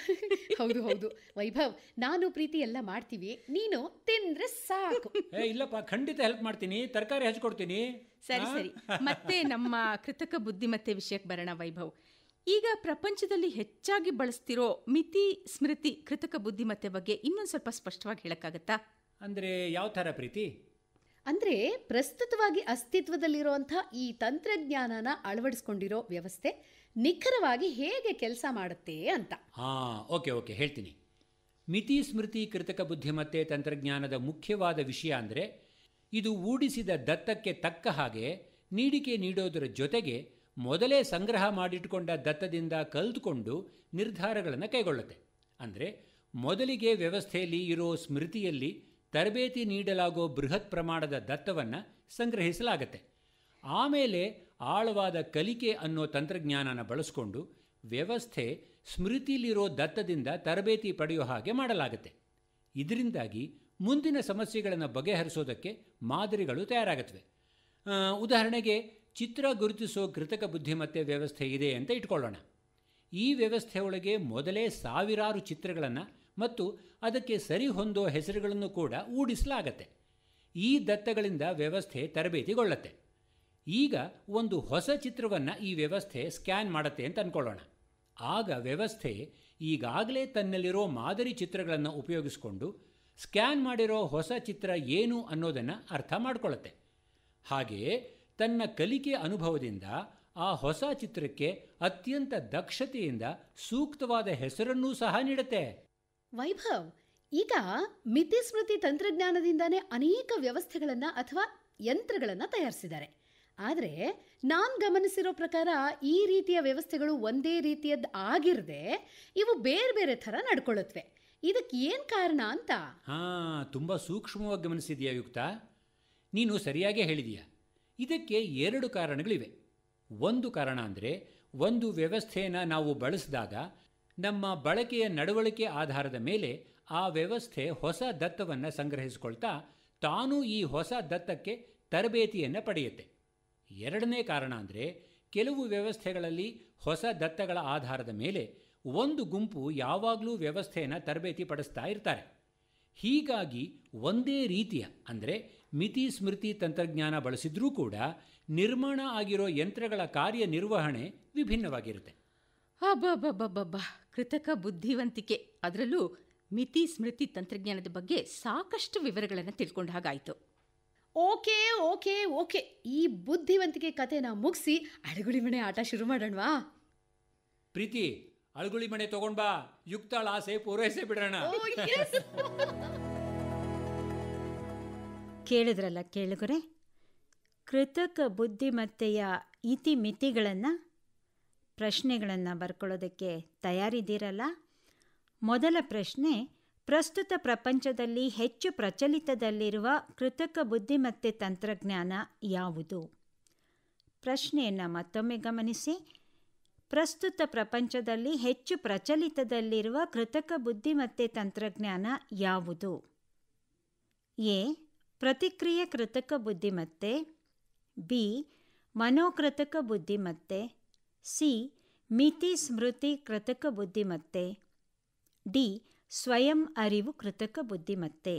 ಹೌದು ಹೌದು ವೈಭವ್ ನಾನು ಪ್ರೀತಿ ಎಲ್ಲ ಮಾಡ್ತೀವಿ ನೀನು ತಿಂದ್ರೆ ಸಾಕು ಏ ಇಲ್ಲಪ್ಪ ಖಂಡಿತ ಹೆಲ್ಪ್ ಮಾಡ್ತೀನಿ ತರಕಾರಿ ಹಚ್ಕೊಡ್ತೀನಿ ಸರಿ ಹಾ? ಸರಿ ಮತ್ತೆ ನಮ್ಮ ಕೃತಕ ಬುದ್ಧಿಮತ್ತೆ ವಿಷಯಕ್ಕೆ ಬರೋಣ ವೈಭವ್ ಈಗ ಪ್ರಪಂಚದಲ್ಲಿ ಹೆಚ್ಚಾಗಿ ಬಳಸ್ತಿರೋ ಮಿತಿ ಸ್ಮೃತಿ ಕೃತಕ ಬುದ್ಧಿಮತ್ತೆ ಬಗ್ಗೆ ಇನ್ನೊಂದು ಸ್ವಲ್ಪ ಸ್ಪಷ್ಟವಾಗಿ ಹೇಳಕ್ಕಾಗತ್ತಾ ಅಂದರೆ ಯಾವ ಥರ ಪ್ರೀತಿ ಅಂದ್ರೆ ಪ್ರಸ್ತುತವಾಗಿ ಅಸ್ತಿತ್ವದಲ್ಲಿರುವಂಥ ಈ ತಂತ್ರಜ್ಞಾನನ ಅಳವಡಿಸ್ಕೊಂಡಿರೋ ವ್ಯವಸ್ಥೆ ನಿಖರವಾಗಿ ಹೇಗೆ ಕೆಲಸ ಮಾಡುತ್ತೆ ಅಂತ ಹಾಂ ಓಕೆ ಓಕೆ ಹೇಳ್ತೀನಿ ಮಿತಿ ಸ್ಮೃತಿ ಕೃತಕ ಬುದ್ಧಿಮತ್ತೆ ತಂತ್ರಜ್ಞಾನದ ಮುಖ್ಯವಾದ ವಿಷಯ ಅಂದರೆ ಇದು ಊಡಿಸಿದ ದತ್ತಕ್ಕೆ ತಕ್ಕ ಹಾಗೆ ನೀಡಿಕೆ ನೀಡೋದರ ಜೊತೆಗೆ ಮೊದಲೇ ಸಂಗ್ರಹ ಮಾಡಿಟ್ಟುಕೊಂಡ ದತ್ತದಿಂದ ಕಲಿತುಕೊಂಡು ನಿರ್ಧಾರಗಳನ್ನು ಕೈಗೊಳ್ಳುತ್ತೆ ಅಂದರೆ ಮೊದಲಿಗೆ ವ್ಯವಸ್ಥೆಯಲ್ಲಿ ಇರೋ ಸ್ಮೃತಿಯಲ್ಲಿ ತರಬೇತಿ ನೀಡಲಾಗೋ ಬೃಹತ್ ಪ್ರಮಾಣದ ದತ್ತವನ್ನು ಸಂಗ್ರಹಿಸಲಾಗತ್ತೆ ಆಮೇಲೆ ಆಳವಾದ ಕಲಿಕೆ ಅನ್ನೋ ತಂತ್ರಜ್ಞಾನನ ಬಳಸ್ಕೊಂಡು ವ್ಯವಸ್ಥೆ ಸ್ಮೃತಿಲಿರೋ ದತ್ತದಿಂದ ತರಬೇತಿ ಪಡೆಯೋ ಹಾಗೆ ಮಾಡಲಾಗುತ್ತೆ ಇದರಿಂದಾಗಿ ಮುಂದಿನ ಸಮಸ್ಯೆಗಳನ್ನು ಬಗೆಹರಿಸೋದಕ್ಕೆ ಮಾದರಿಗಳು ತಯಾರಾಗುತ್ತವೆ ಆ, ಉದಾಹರಣೆಗೆ ಚಿತ್ರ ಗುರುತಿಸೋ ಕೃತಕ ಬುದ್ಧಿಮತ್ತೆ ವ್ಯವಸ್ಥೆ ಇದೆ ಅಂತ ಇಟ್ಕೊಳ್ಳೋಣ ಈ ವ್ಯವಸ್ಥೆ ಒಳಗೆ ಮೊದಲೇ ಸಾವಿರಾರು ಚಿತ್ರಗಳನ್ನು ಮತ್ತು ಅದಕ್ಕೆ ಸರಿ ಹೊಂದೋ ಹೆಸರುಗಳನ್ನು ಕೂಡ ಊಡಿಸಲಾಗತ್ತೆ ಈ ದತ್ತಗಳಿಂದ ವ್ಯವಸ್ಥೆ ತರಬೇತಿಗೊಳ್ಳುತ್ತೆ ಈಗ ಒಂದು ಹೊಸ ಚಿತ್ರವನ್ನು ಈ ವ್ಯವಸ್ಥೆ ಸ್ಕ್ಯಾನ್ ಮಾಡುತ್ತೆ ಅಂತ ಅಂದ್ಕೊಳ್ಳೋಣ ಆಗ ವ್ಯವಸ್ಥೆ ಈಗಾಗಲೇ ತನ್ನಲ್ಲಿರೋ ಮಾದರಿ ಚಿತ್ರಗಳನ್ನು ಉಪಯೋಗಿಸಿಕೊಂಡು ಸ್ಕ್ಯಾನ್ ಮಾಡಿರೋ ಹೊಸ ಚಿತ್ರ ಏನು ಅನ್ನೋದನ್ನು ಅರ್ಥ ಮಾಡ್ಕೊಳ್ಳುತ್ತೆ ಹಾಗೆಯೇ ತನ್ನ ಕಲಿಕೆ ಅನುಭವದಿಂದ ಆ ಹೊಸ ಚಿತ್ರಕ್ಕೆ ಅತ್ಯಂತ ದಕ್ಷತೆಯಿಂದ ಸೂಕ್ತವಾದ ಹೆಸರನ್ನೂ ಸಹ ನೀಡುತ್ತೆ ವೈಭವ್ ಈಗ ಮಿತಿ ಸ್ಮೃತಿ ತಂತ್ರಜ್ಞಾನದಿಂದಾನೇ ಅನೇಕ ವ್ಯವಸ್ಥೆಗಳನ್ನ ಅಥವಾ ಯಂತ್ರಗಳನ್ನ ತಯಾರಿಸಿದ್ದಾರೆ ಆದರೆ ನಾನು ಗಮನಿಸಿರೋ ಪ್ರಕಾರ ಈ ರೀತಿಯ ವ್ಯವಸ್ಥೆಗಳು ಒಂದೇ ರೀತಿಯದ್ದು ಆಗಿರದೆ ಇವು ಬೇರೆ ಬೇರೆ ಥರ ನಡ್ಕೊಳ್ಳುತ್ತವೆ ಇದಕ್ಕೆ ಏನು ಕಾರಣ ಅಂತ ಹಾಂ ತುಂಬ ಸೂಕ್ಷ್ಮವಾಗಿ ಗಮನಿಸಿದೆಯಾ ಯುಕ್ತ ನೀನು ಸರಿಯಾಗೇ ಹೇಳಿದೀಯ ಇದಕ್ಕೆ ಎರಡು ಕಾರಣಗಳಿವೆ ಒಂದು ಕಾರಣ ಅಂದರೆ ಒಂದು ವ್ಯವಸ್ಥೆಯನ್ನು ನಾವು ಬಳಸಿದಾಗ ನಮ್ಮ ಬಳಕೆಯ ನಡವಳಿಕೆ ಆಧಾರದ ಮೇಲೆ ಆ ವ್ಯವಸ್ಥೆ ಹೊಸ ದತ್ತವನ್ನು ಸಂಗ್ರಹಿಸಿಕೊಳ್ತಾ ತಾನು ಈ ಹೊಸ ದತ್ತಕ್ಕೆ ತರಬೇತಿಯನ್ನು ಪಡೆಯುತ್ತೆ ಎರಡನೇ ಕಾರಣ ಅಂದರೆ ಕೆಲವು ವ್ಯವಸ್ಥೆಗಳಲ್ಲಿ ಹೊಸ ದತ್ತಗಳ ಆಧಾರದ ಮೇಲೆ ಒಂದು ಗುಂಪು ಯಾವಾಗಲೂ ವ್ಯವಸ್ಥೆಯನ್ನು ತರಬೇತಿ ಪಡಿಸ್ತಾ ಇರ್ತಾರೆ ಹೀಗಾಗಿ ಒಂದೇ ರೀತಿಯ ಅಂದರೆ ಮಿತಿ ಸ್ಮೃತಿ ತಂತ್ರಜ್ಞಾನ ಬಳಸಿದ್ರೂ ಕೂಡ ನಿರ್ಮಾಣ ಆಗಿರೋ ಯಂತ್ರಗಳ ಕಾರ್ಯನಿರ್ವಹಣೆ ವಿಭಿನ್ನವಾಗಿರುತ್ತೆ ಅಬ್ಬಬ್ಬಬ್ಬಬ್ಬ ಕೃತಕ ಬುದ್ಧಿವಂತಿಕೆ ಅದರಲ್ಲೂ ಮಿತಿ ಸ್ಮೃತಿ ತಂತ್ರಜ್ಞಾನದ ಬಗ್ಗೆ ಸಾಕಷ್ಟು ವಿವರಗಳನ್ನು ತಿಳ್ಕೊಂಡ ಹಾಗಾಯಿತು ಓಕೆ ಓಕೆ ಓಕೆ ಈ ಬುದ್ಧಿವಂತಿಕೆ ಕತೆನ ಮುಗಿಸಿ ಅಡಗುಳಿ ಮನೆ ಆಟ ಶುರು ಮಾಡೋಣವಾ ಪ್ರೀತಿ ಅಳ್ಗುಳಿ ಮನೆ ತಗೊಂಡ್ಬಾ ಯುಕ್ತಾಳ ಆಸೆ ಪೂರೈಸೇ ಬಿಡೋಣ ಕೇಳಿದ್ರಲ್ಲ ಕೇಳುಗರೆ ಕೃತಕ ಬುದ್ಧಿಮತ್ತೆಯ ಇತಿಮಿತಿಗಳನ್ನು ಪ್ರಶ್ನೆಗಳನ್ನು ಬರ್ಕೊಳ್ಳೋದಕ್ಕೆ ತಯಾರಿದ್ದೀರಲ್ಲ ಮೊದಲ ಪ್ರಶ್ನೆ ಪ್ರಸ್ತುತ ಪ್ರಪಂಚದಲ್ಲಿ ಹೆಚ್ಚು ಪ್ರಚಲಿತದಲ್ಲಿರುವ ಕೃತಕ ಬುದ್ಧಿಮತ್ತೆ ತಂತ್ರಜ್ಞಾನ ಯಾವುದು ಪ್ರಶ್ನೆಯನ್ನು ಮತ್ತೊಮ್ಮೆ ಗಮನಿಸಿ ಪ್ರಸ್ತುತ ಪ್ರಪಂಚದಲ್ಲಿ ಹೆಚ್ಚು ಪ್ರಚಲಿತದಲ್ಲಿರುವ ಕೃತಕ ಬುದ್ಧಿಮತ್ತೆ ತಂತ್ರಜ್ಞಾನ ಯಾವುದು ಎ ಪ್ರತಿಕ್ರಿಯೆ ಕೃತಕ ಬುದ್ಧಿಮತ್ತೆ ಬಿ ಮನೋಕೃತಕ ಬುದ್ಧಿಮತ್ತೆ ಸಿ ಮಿತಿ ಸ್ಮೃತಿ ಕೃತಕ ಬುದ್ಧಿಮತ್ತೆ ಡಿ ಸ್ವಯಂ ಅರಿವು ಕೃತಕ ಬುದ್ಧಿಮತ್ತೆ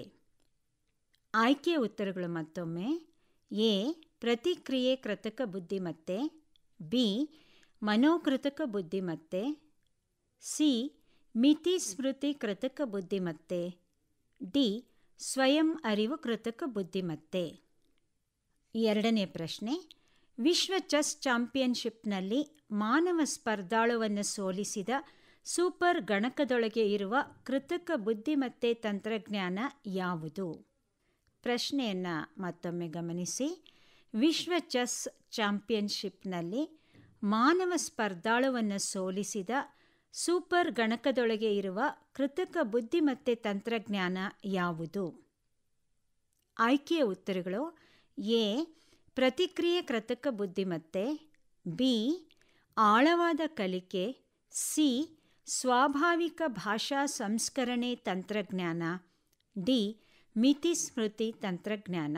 ಆಯ್ಕೆಯ ಉತ್ತರಗಳು ಮತ್ತೊಮ್ಮೆ ಎ ಪ್ರತಿಕ್ರಿಯೆ ಕೃತಕ ಬುದ್ಧಿಮತ್ತೆ ಬಿ ಮನೋಕೃತಕ ಬುದ್ಧಿಮತ್ತೆ ಸಿ ಮಿತಿ ಸ್ಮೃತಿ ಕೃತಕ ಬುದ್ಧಿಮತ್ತೆ ಡಿ ಸ್ವಯಂ ಅರಿವು ಕೃತಕ ಬುದ್ಧಿಮತ್ತೆ ಎರಡನೇ ಪ್ರಶ್ನೆ ವಿಶ್ವ ಚೆಸ್ ಚಾಂಪಿಯನ್ಶಿಪ್ನಲ್ಲಿ ಮಾನವ ಸ್ಪರ್ಧಾಳುವನ್ನು ಸೋಲಿಸಿದ ಸೂಪರ್ ಗಣಕದೊಳಗೆ ಇರುವ ಕೃತಕ ಬುದ್ಧಿಮತ್ತೆ ತಂತ್ರಜ್ಞಾನ ಯಾವುದು ಪ್ರಶ್ನೆಯನ್ನು ಮತ್ತೊಮ್ಮೆ ಗಮನಿಸಿ ವಿಶ್ವ ಚೆಸ್ ಚಾಂಪಿಯನ್ಶಿಪ್ನಲ್ಲಿ ಮಾನವ ಸ್ಪರ್ಧಾಳುವನ್ನು ಸೋಲಿಸಿದ ಸೂಪರ್ ಗಣಕದೊಳಗೆ ಇರುವ ಕೃತಕ ಬುದ್ಧಿಮತ್ತೆ ತಂತ್ರಜ್ಞಾನ ಯಾವುದು ಆಯ್ಕೆಯ ಉತ್ತರಗಳು ಎ ಪ್ರತಿಕ್ರಿಯೆ ಕೃತಕ ಬುದ್ಧಿಮತ್ತೆ ಬಿ ಆಳವಾದ ಕಲಿಕೆ ಸಿ ಸ್ವಾಭಾವಿಕ ಭಾಷಾ ಸಂಸ್ಕರಣೆ ತಂತ್ರಜ್ಞಾನ ಡಿ ಮಿತಿ ಸ್ಮೃತಿ ತಂತ್ರಜ್ಞಾನ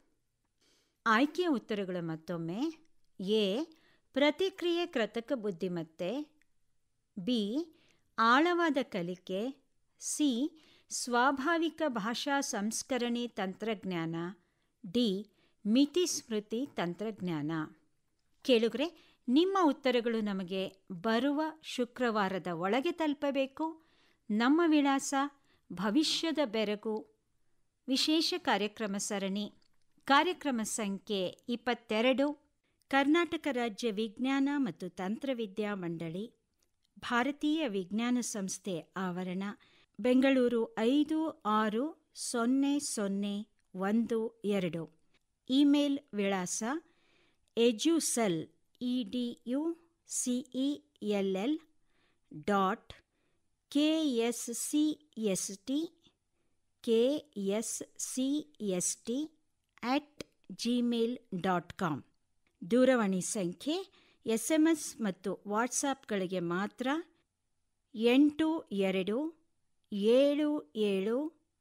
ಆಯ್ಕೆಯ ಉತ್ತರಗಳು ಮತ್ತೊಮ್ಮೆ ಎ ಪ್ರತಿಕ್ರಿಯೆ ಕೃತಕ ಬುದ್ಧಿಮತ್ತೆ ಬಿ ಆಳವಾದ ಕಲಿಕೆ ಸಿ ಸ್ವಾಭಾವಿಕ ಭಾಷಾ ಸಂಸ್ಕರಣೆ ತಂತ್ರಜ್ಞಾನ ಡಿ ಮಿತಿ ಸ್ಮೃತಿ ತಂತ್ರಜ್ಞಾನ ಕೇಳುಗರೆ ನಿಮ್ಮ ಉತ್ತರಗಳು ನಮಗೆ ಬರುವ ಶುಕ್ರವಾರದ ಒಳಗೆ ತಲುಪಬೇಕು ನಮ್ಮ ವಿಳಾಸ ಭವಿಷ್ಯದ ಬೆರಗು ವಿಶೇಷ ಕಾರ್ಯಕ್ರಮ ಸರಣಿ ಕಾರ್ಯಕ್ರಮ ಸಂಖ್ಯೆ ಇಪ್ಪತ್ತೆರಡು ಕರ್ನಾಟಕ ರಾಜ್ಯ ವಿಜ್ಞಾನ ಮತ್ತು ತಂತ್ರವಿದ್ಯಾ ಮಂಡಳಿ ಭಾರತೀಯ ವಿಜ್ಞಾನ ಸಂಸ್ಥೆ ಆವರಣ ಬೆಂಗಳೂರು ಐದು ಆರು ಸೊನ್ನೆ ಸೊನ್ನೆ ಒಂದು ಎರಡು ಇಮೇಲ್ ವಿಳಾಸ educell E D U C E L L dot K S C S T K S C S T at Gmail dot com ದೂರವಾಣಿ ಸಂಖ್ಯೆ ಎಸ್ ಎಮ್ ಎಸ್ ಮತ್ತು ವಾಟ್ಸಾಪ್ಗಳಿಗೆ ಮಾತ್ರ ಎಂಟು ಎರಡು ಏಳು ಏಳು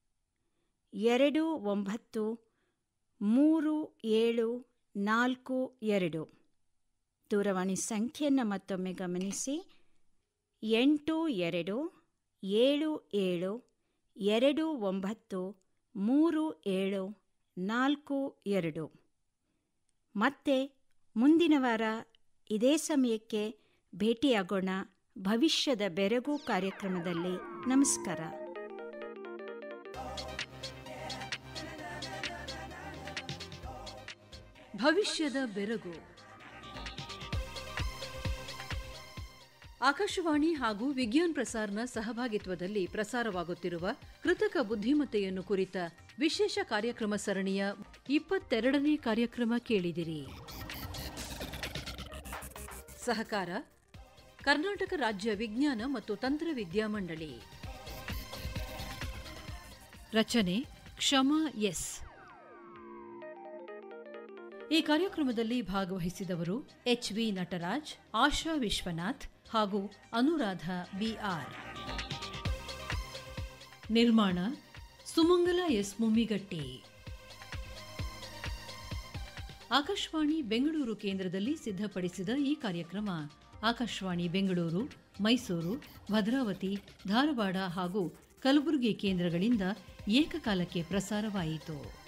ಎರಡು ಒಂಬತ್ತು ಮೂರು ಏಳು ನಾಲ್ಕು ಎರಡು ದೂರವಾಣಿ ಸಂಖ್ಯೆಯನ್ನು ಮತ್ತೊಮ್ಮೆ ಗಮನಿಸಿ ಎಂಟು ಎರಡು ಏಳು ಏಳು ಎರಡು ಒಂಬತ್ತು ಮೂರು ಏಳು ನಾಲ್ಕು ಎರಡು ಮತ್ತೆ ಮುಂದಿನ ವಾರ ಇದೇ ಸಮಯಕ್ಕೆ ಭೇಟಿಯಾಗೋಣ ಭವಿಷ್ಯದ ಬೆರಗು ಕಾರ್ಯಕ್ರಮದಲ್ಲಿ ನಮಸ್ಕಾರ ಭವಿಷ್ಯದ ಬೆರಗು ಆಕಾಶವಾಣಿ ಹಾಗೂ ವಿಜ್ಞಾನ್ ಪ್ರಸಾರ್ನ ಸಹಭಾಗಿತ್ವದಲ್ಲಿ ಪ್ರಸಾರವಾಗುತ್ತಿರುವ ಕೃತಕ ಬುದ್ಧಿಮತ್ತೆಯನ್ನು ಕುರಿತ ವಿಶೇಷ ಕಾರ್ಯಕ್ರಮ ಸರಣಿಯ ಇಪ್ಪತ್ತೆರಡನೇ ಕಾರ್ಯಕ್ರಮ ಕೇಳಿದಿರಿ ಸಹಕಾರ ಕರ್ನಾಟಕ ರಾಜ್ಯ ವಿಜ್ಞಾನ ಮತ್ತು ತಂತ್ರವಿದ್ಯಾ ಮಂಡಳಿ ರಚನೆ ಕ್ಷಮಾ ಎಸ್ ಈ ಕಾರ್ಯಕ್ರಮದಲ್ಲಿ ಭಾಗವಹಿಸಿದವರು ಎಚ್ ವಿ ನಟರಾಜ್ ಆಶಾ ವಿಶ್ವನಾಥ್ ಹಾಗೂ ಅನುರಾಧ ಬಿಆರ್ ನಿರ್ಮಾಣ ಸುಮಂಗಲ ಎಸ್ ಮುಮ್ಮಿಗಟ್ಟಿ ಆಕಾಶವಾಣಿ ಬೆಂಗಳೂರು ಕೇಂದ್ರದಲ್ಲಿ ಸಿದ್ಧಪಡಿಸಿದ ಈ ಕಾರ್ಯಕ್ರಮ ಆಕಾಶವಾಣಿ ಬೆಂಗಳೂರು ಮೈಸೂರು ಭದ್ರಾವತಿ ಧಾರವಾಡ ಹಾಗೂ ಕಲಬುರಗಿ ಕೇಂದ್ರಗಳಿಂದ ಏಕಕಾಲಕ್ಕೆ ಪ್ರಸಾರವಾಯಿತು